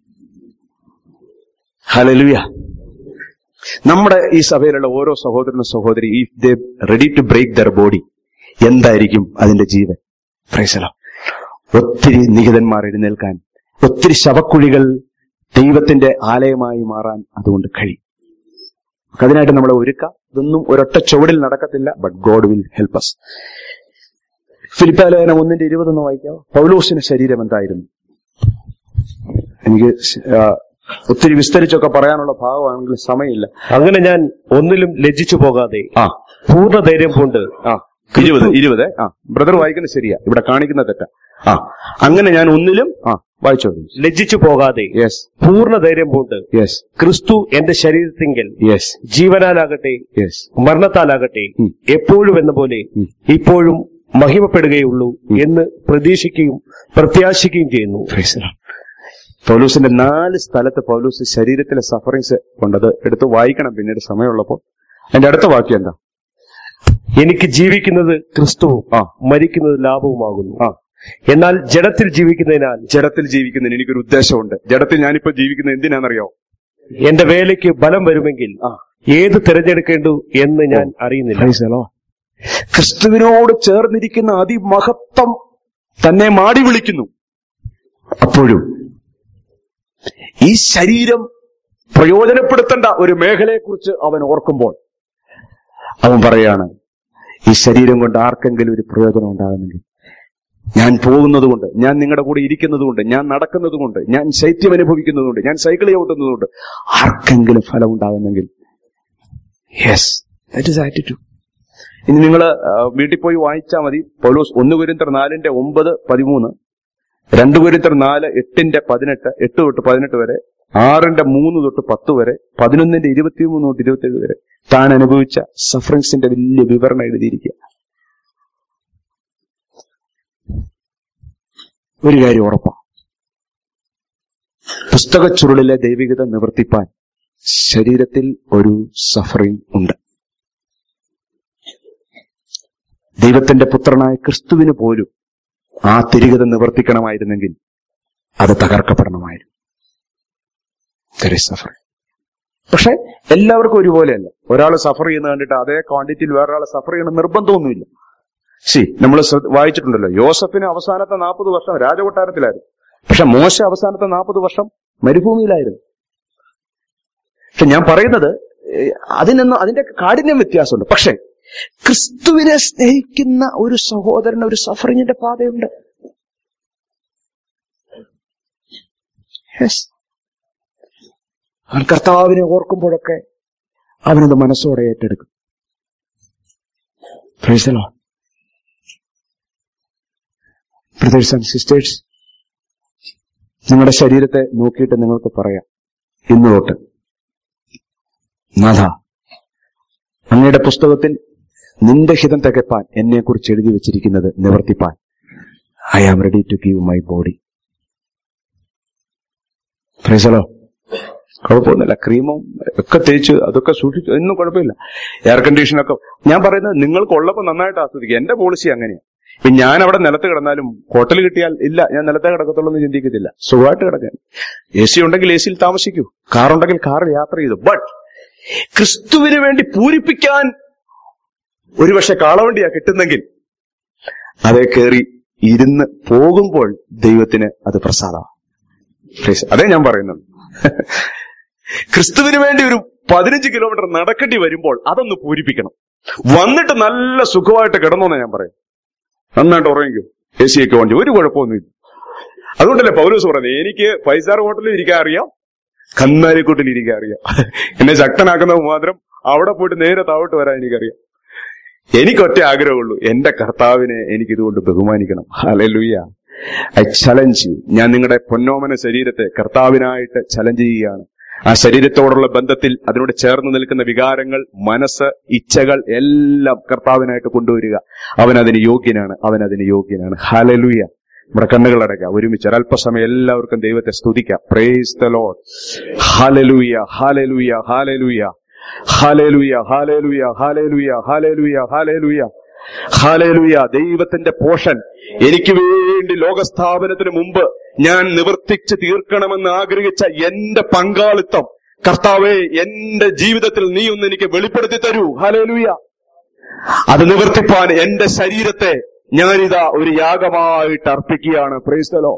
ഹാലലുയ നമ്മുടെ ഈ സഭയിലുള്ള ഓരോ സഹോദരനും സഹോദരി if they ready to break their body എന്തായിരിക്കും അതിന്റെ ജീവൻ പ്രൈസലോ ഒത്തിരി നിഹിതന്മാർ എഴുന്നേൽക്കാൻ ഒത്തിരി ശവക്കുഴികൾ ദൈവത്തിന്റെ ആലയമായി മാറാൻ അതുകൊണ്ട് കഴിയും അതിനായിട്ട് നമ്മളെ ഒരുക്കാം ഇതൊന്നും ഒരൊറ്റ ചുവടിൽ നടക്കത്തില്ല but God will help us ഫിലിപ്പാലയനം ഒന്നിന്റെ ഇരുപതൊന്ന് വായിക്കാമോ പൗലോസിന്റെ ശരീരം എന്തായിരുന്നു എനിക്ക് ശ- ആ, ഒത്തിരി വിസ്തരിച്ചൊക്കെ പറയാനുള്ള ഭാഗമാണെങ്കിൽ സമയമില്ല അങ്ങനെ ഞാൻ ഒന്നിലും ലജ്ജിച്ചു പോകാതെ ആ പൂർണ്ണ ധൈര്യം കൊണ്ട് ആ ഇരുപത് ഇരുപത് ആ ബ്രദർ വായിക്കുന്നത് ശരിയാ ഇവിടെ കാണിക്കുന്ന തെറ്റാ ആ അങ്ങനെ ഞാൻ ഒന്നിലും ആ വായിച്ചോ ലജ്ജിച്ചു പോകാതെ യെസ് പൂർണ്ണ ധൈര്യം കൊണ്ട് യെസ് ക്രിസ്തു എന്റെ ശരീരത്തിങ്കൽ യെസ് ജീവനാലാകട്ടെ യെസ് മരണത്താലാകട്ടെ ഉം. എപ്പോഴും എന്ന പോലെ ഉം. ഇപ്പോഴും മഹിമപ്പെടുകയുള്ളൂ എന്ന് പ്രതീക്ഷിക്കുകയും പ്രത്യാശിക്കുകയും ചെയ്യുന്നു പൗലൂസിന്റെ നാല് സ്ഥലത്ത് പൗലൂസ് ശരീരത്തിലെ സഫറിങ്സ് കൊണ്ടത് എടുത്ത് വായിക്കണം പിന്നീട് സമയമുള്ളപ്പോൾ അതിന്റെ അടുത്ത വാക്യം എന്താ എനിക്ക് ജീവിക്കുന്നത് ക്രിസ്തുവും ആ. മരിക്കുന്നത് ലാഭവുമാകുന്നു ആ എന്നാൽ ജഡത്തിൽ ജീവിക്കുന്നതിനാൽ ജഡത്തിൽ ജീവിക്കുന്നതിന് എനിക്കൊരു ഉദ്ദേശമുണ്ട് ജഡത്തിൽ ഞാനിപ്പോ ജീവിക്കുന്നത് എന്തിനാണെന്നറിയോ എന്റെ വേലയ്ക്ക് ബലം വരുമെങ്കിൽ ആ. ഏത് തിരഞ്ഞെടുക്കേണ്ടു എന്ന് ഞാൻ അറിയുന്നില്ല ക്രിസ്തുവിനോട് ചേർന്നിരിക്കുന്ന അതിമഹത്വം തന്നെ മാടി വിളിക്കുന്നു അപ്പോഴും ഈ ശരീരം പ്രയോജനപ്പെടുത്തേണ്ട ഒരു മേഖലയെക്കുറിച്ച് അവൻ ഓർക്കുമ്പോൾ അവൻ പറയാണ് ഈ ശരീരം കൊണ്ട് ആർക്കെങ്കിലും ഒരു പ്രയോജനം ഉണ്ടാകുന്നെങ്കിൽ ഞാൻ പോകുന്നത് കൊണ്ട് ഞാൻ നിങ്ങളുടെ കൂടെ ഇരിക്കുന്നത് കൊണ്ട് ഞാൻ നടക്കുന്നത് കൊണ്ട് ഞാൻ ശൈത്യം അനുഭവിക്കുന്നത് കൊണ്ട് ഞാൻ സൈക്കിൾ ചവിട്ടുന്നത് കൊണ്ട് ആർക്കെങ്കിലും ഫലം ഉണ്ടാകുന്നെങ്കിൽ യെസ് ദാറ്റ് ഇസ് ആറ്റിറ്റ്യൂഡ് ഇനി നിങ്ങൾ വീട്ടിൽ പോയി വായിച്ചാൽ മതി പൗലോസ് ഒന്ന് കുരിന്തർ നാലിന്റെ ഒമ്പത് പതിമൂന്ന് രണ്ട് കുരിന്തർ നാല് എട്ടിന്റെ പതിനെട്ട് എട്ട് തൊട്ട് പതിനെട്ട് വരെ ആറിന്റെ മൂന്ന് തൊട്ട് പത്ത് വരെ പതിനൊന്നിന്റെ ഇരുപത്തിമൂന്ന് തൊട്ട് ഇരുപത്തിയേഴ് വരെ താൻ അനുഭവിച്ച സഫറിങ്സിന്റെ വലിയ വിവരണം എഴുതിയിരിക്കുക ഒരു കാര്യം ഉറപ്പാ പുസ്തക ചുരുളിലെ ദൈവികത നിവർത്തിപ്പാൻ ശരീരത്തിൽ ഒരു സഫറിങ് ഉണ്ട് ദൈവത്തിന്റെ പുത്രനായ ക്രിസ്തുവിന് പോലും ആ തിരികത നിവർത്തിക്കണമായിരുന്നെങ്കിൽ അത് തകർക്കപ്പെടണമായിരുന്നു There is suffering. പക്ഷെ എല്ലാവർക്കും ഒരുപോലെയല്ല ഒരാൾ സഫർ ചെയ്യുന്ന കണ്ടിട്ട് അതേ ക്വാണ്ടിറ്റിയിൽ വേറൊരാൾ സഫർ ചെയ്യണം നിർബന്ധമൊന്നുമില്ല സി നമ്മൾ വായിച്ചിട്ടുണ്ടല്ലോ യോസഫിന് അവസാനത്തെ നാൽപ്പത് വർഷം രാജകൊട്ടാരത്തിലായിരുന്നു പക്ഷെ മോശ അവസാനത്തെ നാൽപ്പത് വർഷം മരുഭൂമിയിലായിരുന്നു പക്ഷെ ഞാൻ പറയുന്നത് ഏഹ്, അതിനൊന്നും അതിന്റെ കാഠിന്യം വ്യത്യാസമുണ്ട് പക്ഷെ ക്രിസ്തുവിനെ സ്നേഹിക്കുന്ന ഒരു സഹോദരന് ഒരു സഫറിങ്ങിന്റെ പാതയുണ്ട് Yes. അവൻ കർത്താവിനെ ഓർക്കുമ്പോഴൊക്കെ അവനത് മനസ്സോടെ ഏറ്റെടുക്കും Praise the Lord. Brothers and sisters, നിങ്ങളുടെ ശരീരത്തെ നോക്കിയിട്ട് നിങ്ങൾക്ക് പറയാം ഇന്ന് തൊട്ട് നാഥ അങ്ങയുടെ പുസ്തകത്തിൽ നിന്റെ ഹിതം തികപ്പാൻ എന്നെ കുറിച്ച് എഴുതി വെച്ചിരിക്കുന്നത് നിവർത്തിപ്പാൻ I am ready to give my body ഫ്രീസലോ കുഴപ്പമൊന്നുമില്ല ക്രീമും ഒക്കെ തേച്ച് അതൊക്കെ സൂക്ഷിച്ചു ഒന്നും കുഴപ്പമില്ല എയർ കണ്ടീഷനൊക്കെ ഞാൻ പറയുന്നത് നിങ്ങൾക്ക് ഉള്ളപ്പോൾ നന്നായിട്ട് ആസ്വദിക്കുക എന്റെ പോളിസി അങ്ങനെയാണ് ഇപ്പൊ ഞാൻ അവിടെ നിലത്ത് കിടന്നാലും ഹോട്ടൽ കിട്ടിയാൽ ഇല്ല ഞാൻ നിലത്തെ കിടക്കത്തുള്ളൂ എന്ന് ചിന്തിക്കത്തില്ല സുഖമായിട്ട് കിടക്കാൻ എ സി ഉണ്ടെങ്കിൽ എ സിയിൽ താമസിക്കൂ കാറുണ്ടെങ്കിൽ കാറിൽ യാത്ര ചെയ്തു ബട്ട് ക്രിസ്തുവിന് വേണ്ടി പൂരിപ്പിക്കാൻ ഒരുപക്ഷെ കാളവണ്ടിയാ കിട്ടുന്നെങ്കിൽ അതേ കയറി ഇരുന്ന് പോകുമ്പോൾ ദൈവത്തിന് അത് പ്രസാദമാണ് Praise. അതേ ഞാൻ പറയുന്നത് ക്രിസ്തുവിന് വേണ്ടി ഒരു പതിനഞ്ച് കിലോമീറ്റർ നടക്കേണ്ടി വരുമ്പോൾ അതൊന്ന് പൂരിപ്പിക്കണം വന്നിട്ട് നല്ല സുഖമായിട്ട് കിടന്നോന്നാ ഞാൻ പറയും നന്നായിട്ട് ഉറങ്ങിക്കോ എ സി ഒക്കെ വണ്ടി ഒരു കുഴപ്പമൊന്നുമില്ല അതുകൊണ്ടല്ലേ പൗലോസ് പറയുന്നത് എനിക്ക് ഫൈവ് സ്റ്റാർ ഹോട്ടലിൽ ഇരിക്കാൻ അറിയാം കന്നാലിക്കൂട്ടിൽ ഇരിക്കാൻ അറിയാം എന്നെ ശക്തനാക്കുന്നത് മാത്രം അവിടെ പോയിട്ട് നേരെ താവോട്ട് വരാൻ എനിക്കറിയാം എനിക്കൊറ്റ ആഗ്രഹമുള്ളൂ എന്റെ കർത്താവിനെ എനിക്കിതുകൊണ്ട് ബഹുമാനിക്കണം ഹലലുയ്യ ഐ ചലഞ്ച് യു ഞാൻ നിങ്ങളുടെ പൊന്നോമന ശരീരത്തെ കർത്താവിനായിട്ട് ചലഞ്ച് ചെയ്യുകയാണ് ആ ശരീരത്തോടുള്ള ബന്ധത്തിൽ അതിനോട് ചേർന്ന് നിൽക്കുന്ന വികാരങ്ങൾ മനസ്സ് ഇച്ഛകൾ എല്ലാം കർത്താവിനായിട്ട് കൊണ്ടുവരിക അവൻ അതിന് യോഗ്യനാണ് അവൻ അതിന് യോഗ്യനാണ് ഹാലലുയ നമ്മുടെ കണ്ണുകൾ അടയ്ക്കാം ഒരുമിച്ച് ഒരല്പസമയം എല്ലാവർക്കും ദൈവത്തെ സ്തുതിക്കാം praise the Lord hallelujah hallelujah hallelujah hallelujah hallelujah hallelujah hallelujah hallelujah hallelujah ദൈവത്തിന്റെ പോഷൻ എനിക്ക് വേണ്ടി ലോകസ്ഥാപനത്തിന് മുമ്പ് ഞാൻ നിവർത്തിച്ച് തീർക്കണമെന്ന് ആഗ്രഹിച്ച എന്റെ പങ്കാളിത്തം കർത്താവെ എന്റെ ജീവിതത്തിൽ നീ ഒന്ന് എനിക്ക് വെളിപ്പെടുത്തി തരൂ ഹാലേലുയ അത് നിവർത്തിപ്പാൻ എന്റെ ശരീരത്തെ ഞാനിതാ ഒരു യാഗമായിട്ട് അർപ്പിക്കുകയാണ് പ്രൈസ്തലോ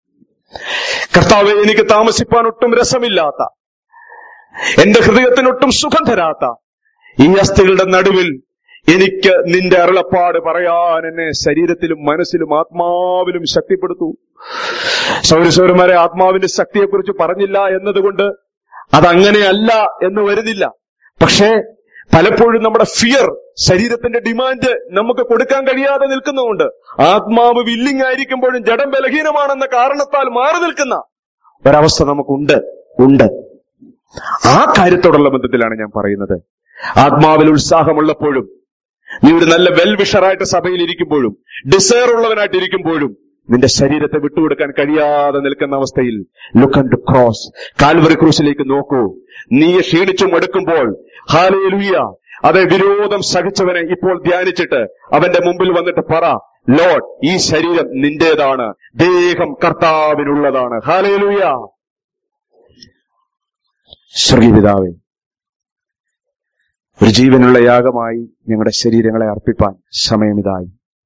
കർത്താവെ എനിക്ക് താമസിപ്പാൻ ഒട്ടും രസമില്ലാത്ത എന്റെ ഹൃദയത്തിനൊട്ടും സുഖം തരാത്ത ഈ അസ്ഥികളുടെ നടുവിൽ എനിക്ക് നിന്റെ അരുളപ്പാട് പറയാൻ എന്നെ ശരീരത്തിലും മനസ്സിലും ആത്മാവിലും ശക്തിപ്പെടുത്തൂ സൗരസൗരന്മാരെ ആത്മാവിന്റെ ശക്തിയെക്കുറിച്ച് പറഞ്ഞില്ല എന്നതുകൊണ്ട് അതങ്ങനെയല്ല എന്ന് വരുന്നില്ല പക്ഷേ പലപ്പോഴും നമ്മുടെ ഫിയർ ശരീരത്തിന്റെ ഡിമാൻഡ് നമുക്ക് കൊടുക്കാൻ കഴിയാതെ നിൽക്കുന്നതുകൊണ്ട് ആത്മാവ് വില്ലിങ് ആയിരിക്കുമ്പോഴും ജഡം ബലഹീനമാണെന്ന കാരണത്താൽ മാറി നിൽക്കുന്ന ഒരവസ്ഥ നമുക്കുണ്ട് ഉണ്ട് ആ കാര്യത്തോടുള്ള ബന്ധത്തിലാണ് ഞാൻ പറയുന്നത് ആത്മാവിൽ ഉത്സാഹമുള്ളപ്പോഴും നീ ഒരു നല്ല വെൽവിഷറായിട്ട് സഭയിൽ ഇരിക്കുമ്പോഴും ഡിസയർ ഉള്ളവനായിട്ട് ഇരിക്കുമ്പോഴും നിന്റെ ശരീരത്തെ വിട്ടുകൊടുക്കാൻ കഴിയാതെ നിൽക്കുന്ന അവസ്ഥയിൽ ലുക്ക് ടു ക്രോസ് കാൽവറി ക്രൂസിലേക്ക് നോക്കൂ നീ ക്ഷീണിച്ചു മടുക്കുമ്പോൾ ഹാലേലുയ അതെ വിരോധം സഹിച്ചവനെ ഇപ്പോൾ ധ്യാനിച്ചിട്ട് അവന്റെ മുമ്പിൽ വന്നിട്ട് പറ ലോഡ് ഈ ശരീരം നിന്റേതാണ് ദേഹം കർത്താവിനുള്ളതാണ് ഹാലേലുയ സ്വർഗീപിതാവേ ഒരു ജീവനുള്ള യാഗമായി ഞങ്ങളുടെ ശരീരങ്ങളെ അർപ്പിപ്പാൻ സമയമിതായി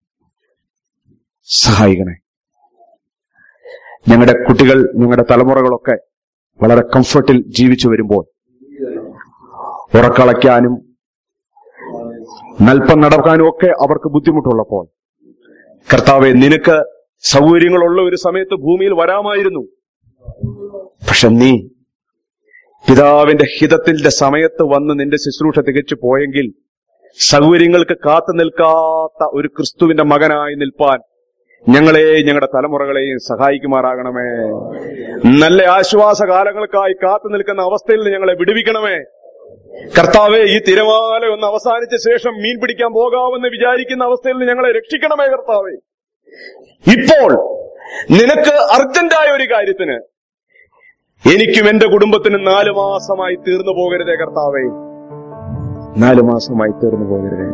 സഹായിക്കണേ ഞങ്ങളുടെ കുട്ടികൾ ഞങ്ങളുടെ തലമുറകളൊക്കെ വളരെ കംഫർട്ടിൽ ജീവിച്ചു വരുമ്പോൾ ഉറക്കളയ്ക്കാനും നൽപ്പം നടക്കാനും ഒക്കെ അവർക്ക് ബുദ്ധിമുട്ടുള്ളപ്പോൾ കർത്താവെ നിനക്ക് സൗകര്യങ്ങളുള്ള ഒരു സമയത്ത് ഭൂമിയിൽ വരാമായിരുന്നു പക്ഷെ നീ പിതാവിന്റെ ഹിതത്തിന്റെ സമയത്ത് വന്ന് നിന്റെ ശുശ്രൂഷ തികച്ചു പോയെങ്കിൽ സൗകര്യങ്ങൾക്ക് കാത്തു നിൽക്കാത്ത ഒരു ക്രിസ്തുവിന്റെ മകനായി നിൽപ്പാൻ ഞങ്ങളെ ഞങ്ങളുടെ തലമുറകളെയും സഹായിക്കുമാറാകണമേ നല്ല ആശ്വാസ കാലങ്ങൾക്കായി കാത്തു നിൽക്കുന്ന അവസ്ഥയിൽ നിന്ന് ഞങ്ങളെ വിടുവിക്കണമേ കർത്താവെ ഈ തിരമാല ഒന്ന് അവസാനിച്ച ശേഷം മീൻ പിടിക്കാൻ പോകാമെന്ന് വിചാരിക്കുന്ന അവസ്ഥയിൽ നിന്ന് ഞങ്ങളെ രക്ഷിക്കണമേ കർത്താവെ ഇപ്പോൾ നിനക്ക് അർജന്റായ ഒരു കാര്യത്തിന് എനിക്കും എന്റെ കുടുംബത്തിനും നാലു മാസമായി തീർന്നു പോകരുതേ കർത്താവേ നാലു മാസമായി തീർന്നു പോകരുതേ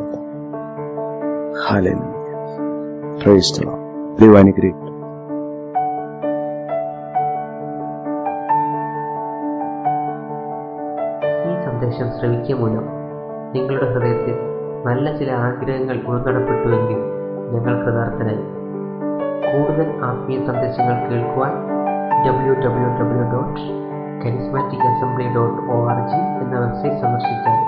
ദൈവാനുഗ്രഹിക്കും ഈ സന്ദേശം ശ്രവിക്കുക മൂലം നിങ്ങളുടെ ഹൃദയത്തിൽ നല്ല ചില ആഗ്രഹങ്ങൾ ഉൾനടപ്പെട്ടുവെങ്കിൽ ഞങ്ങൾ കൃതാർത്ഥനായി കൂടുതൽ ആത്മീയ സന്ദേശങ്ങൾ കേൾക്കുവാൻ W W W dot charismatic assembly dot O R G എന്ന വെബ്സൈറ്റ് സന്ദർശിച്ചാൽ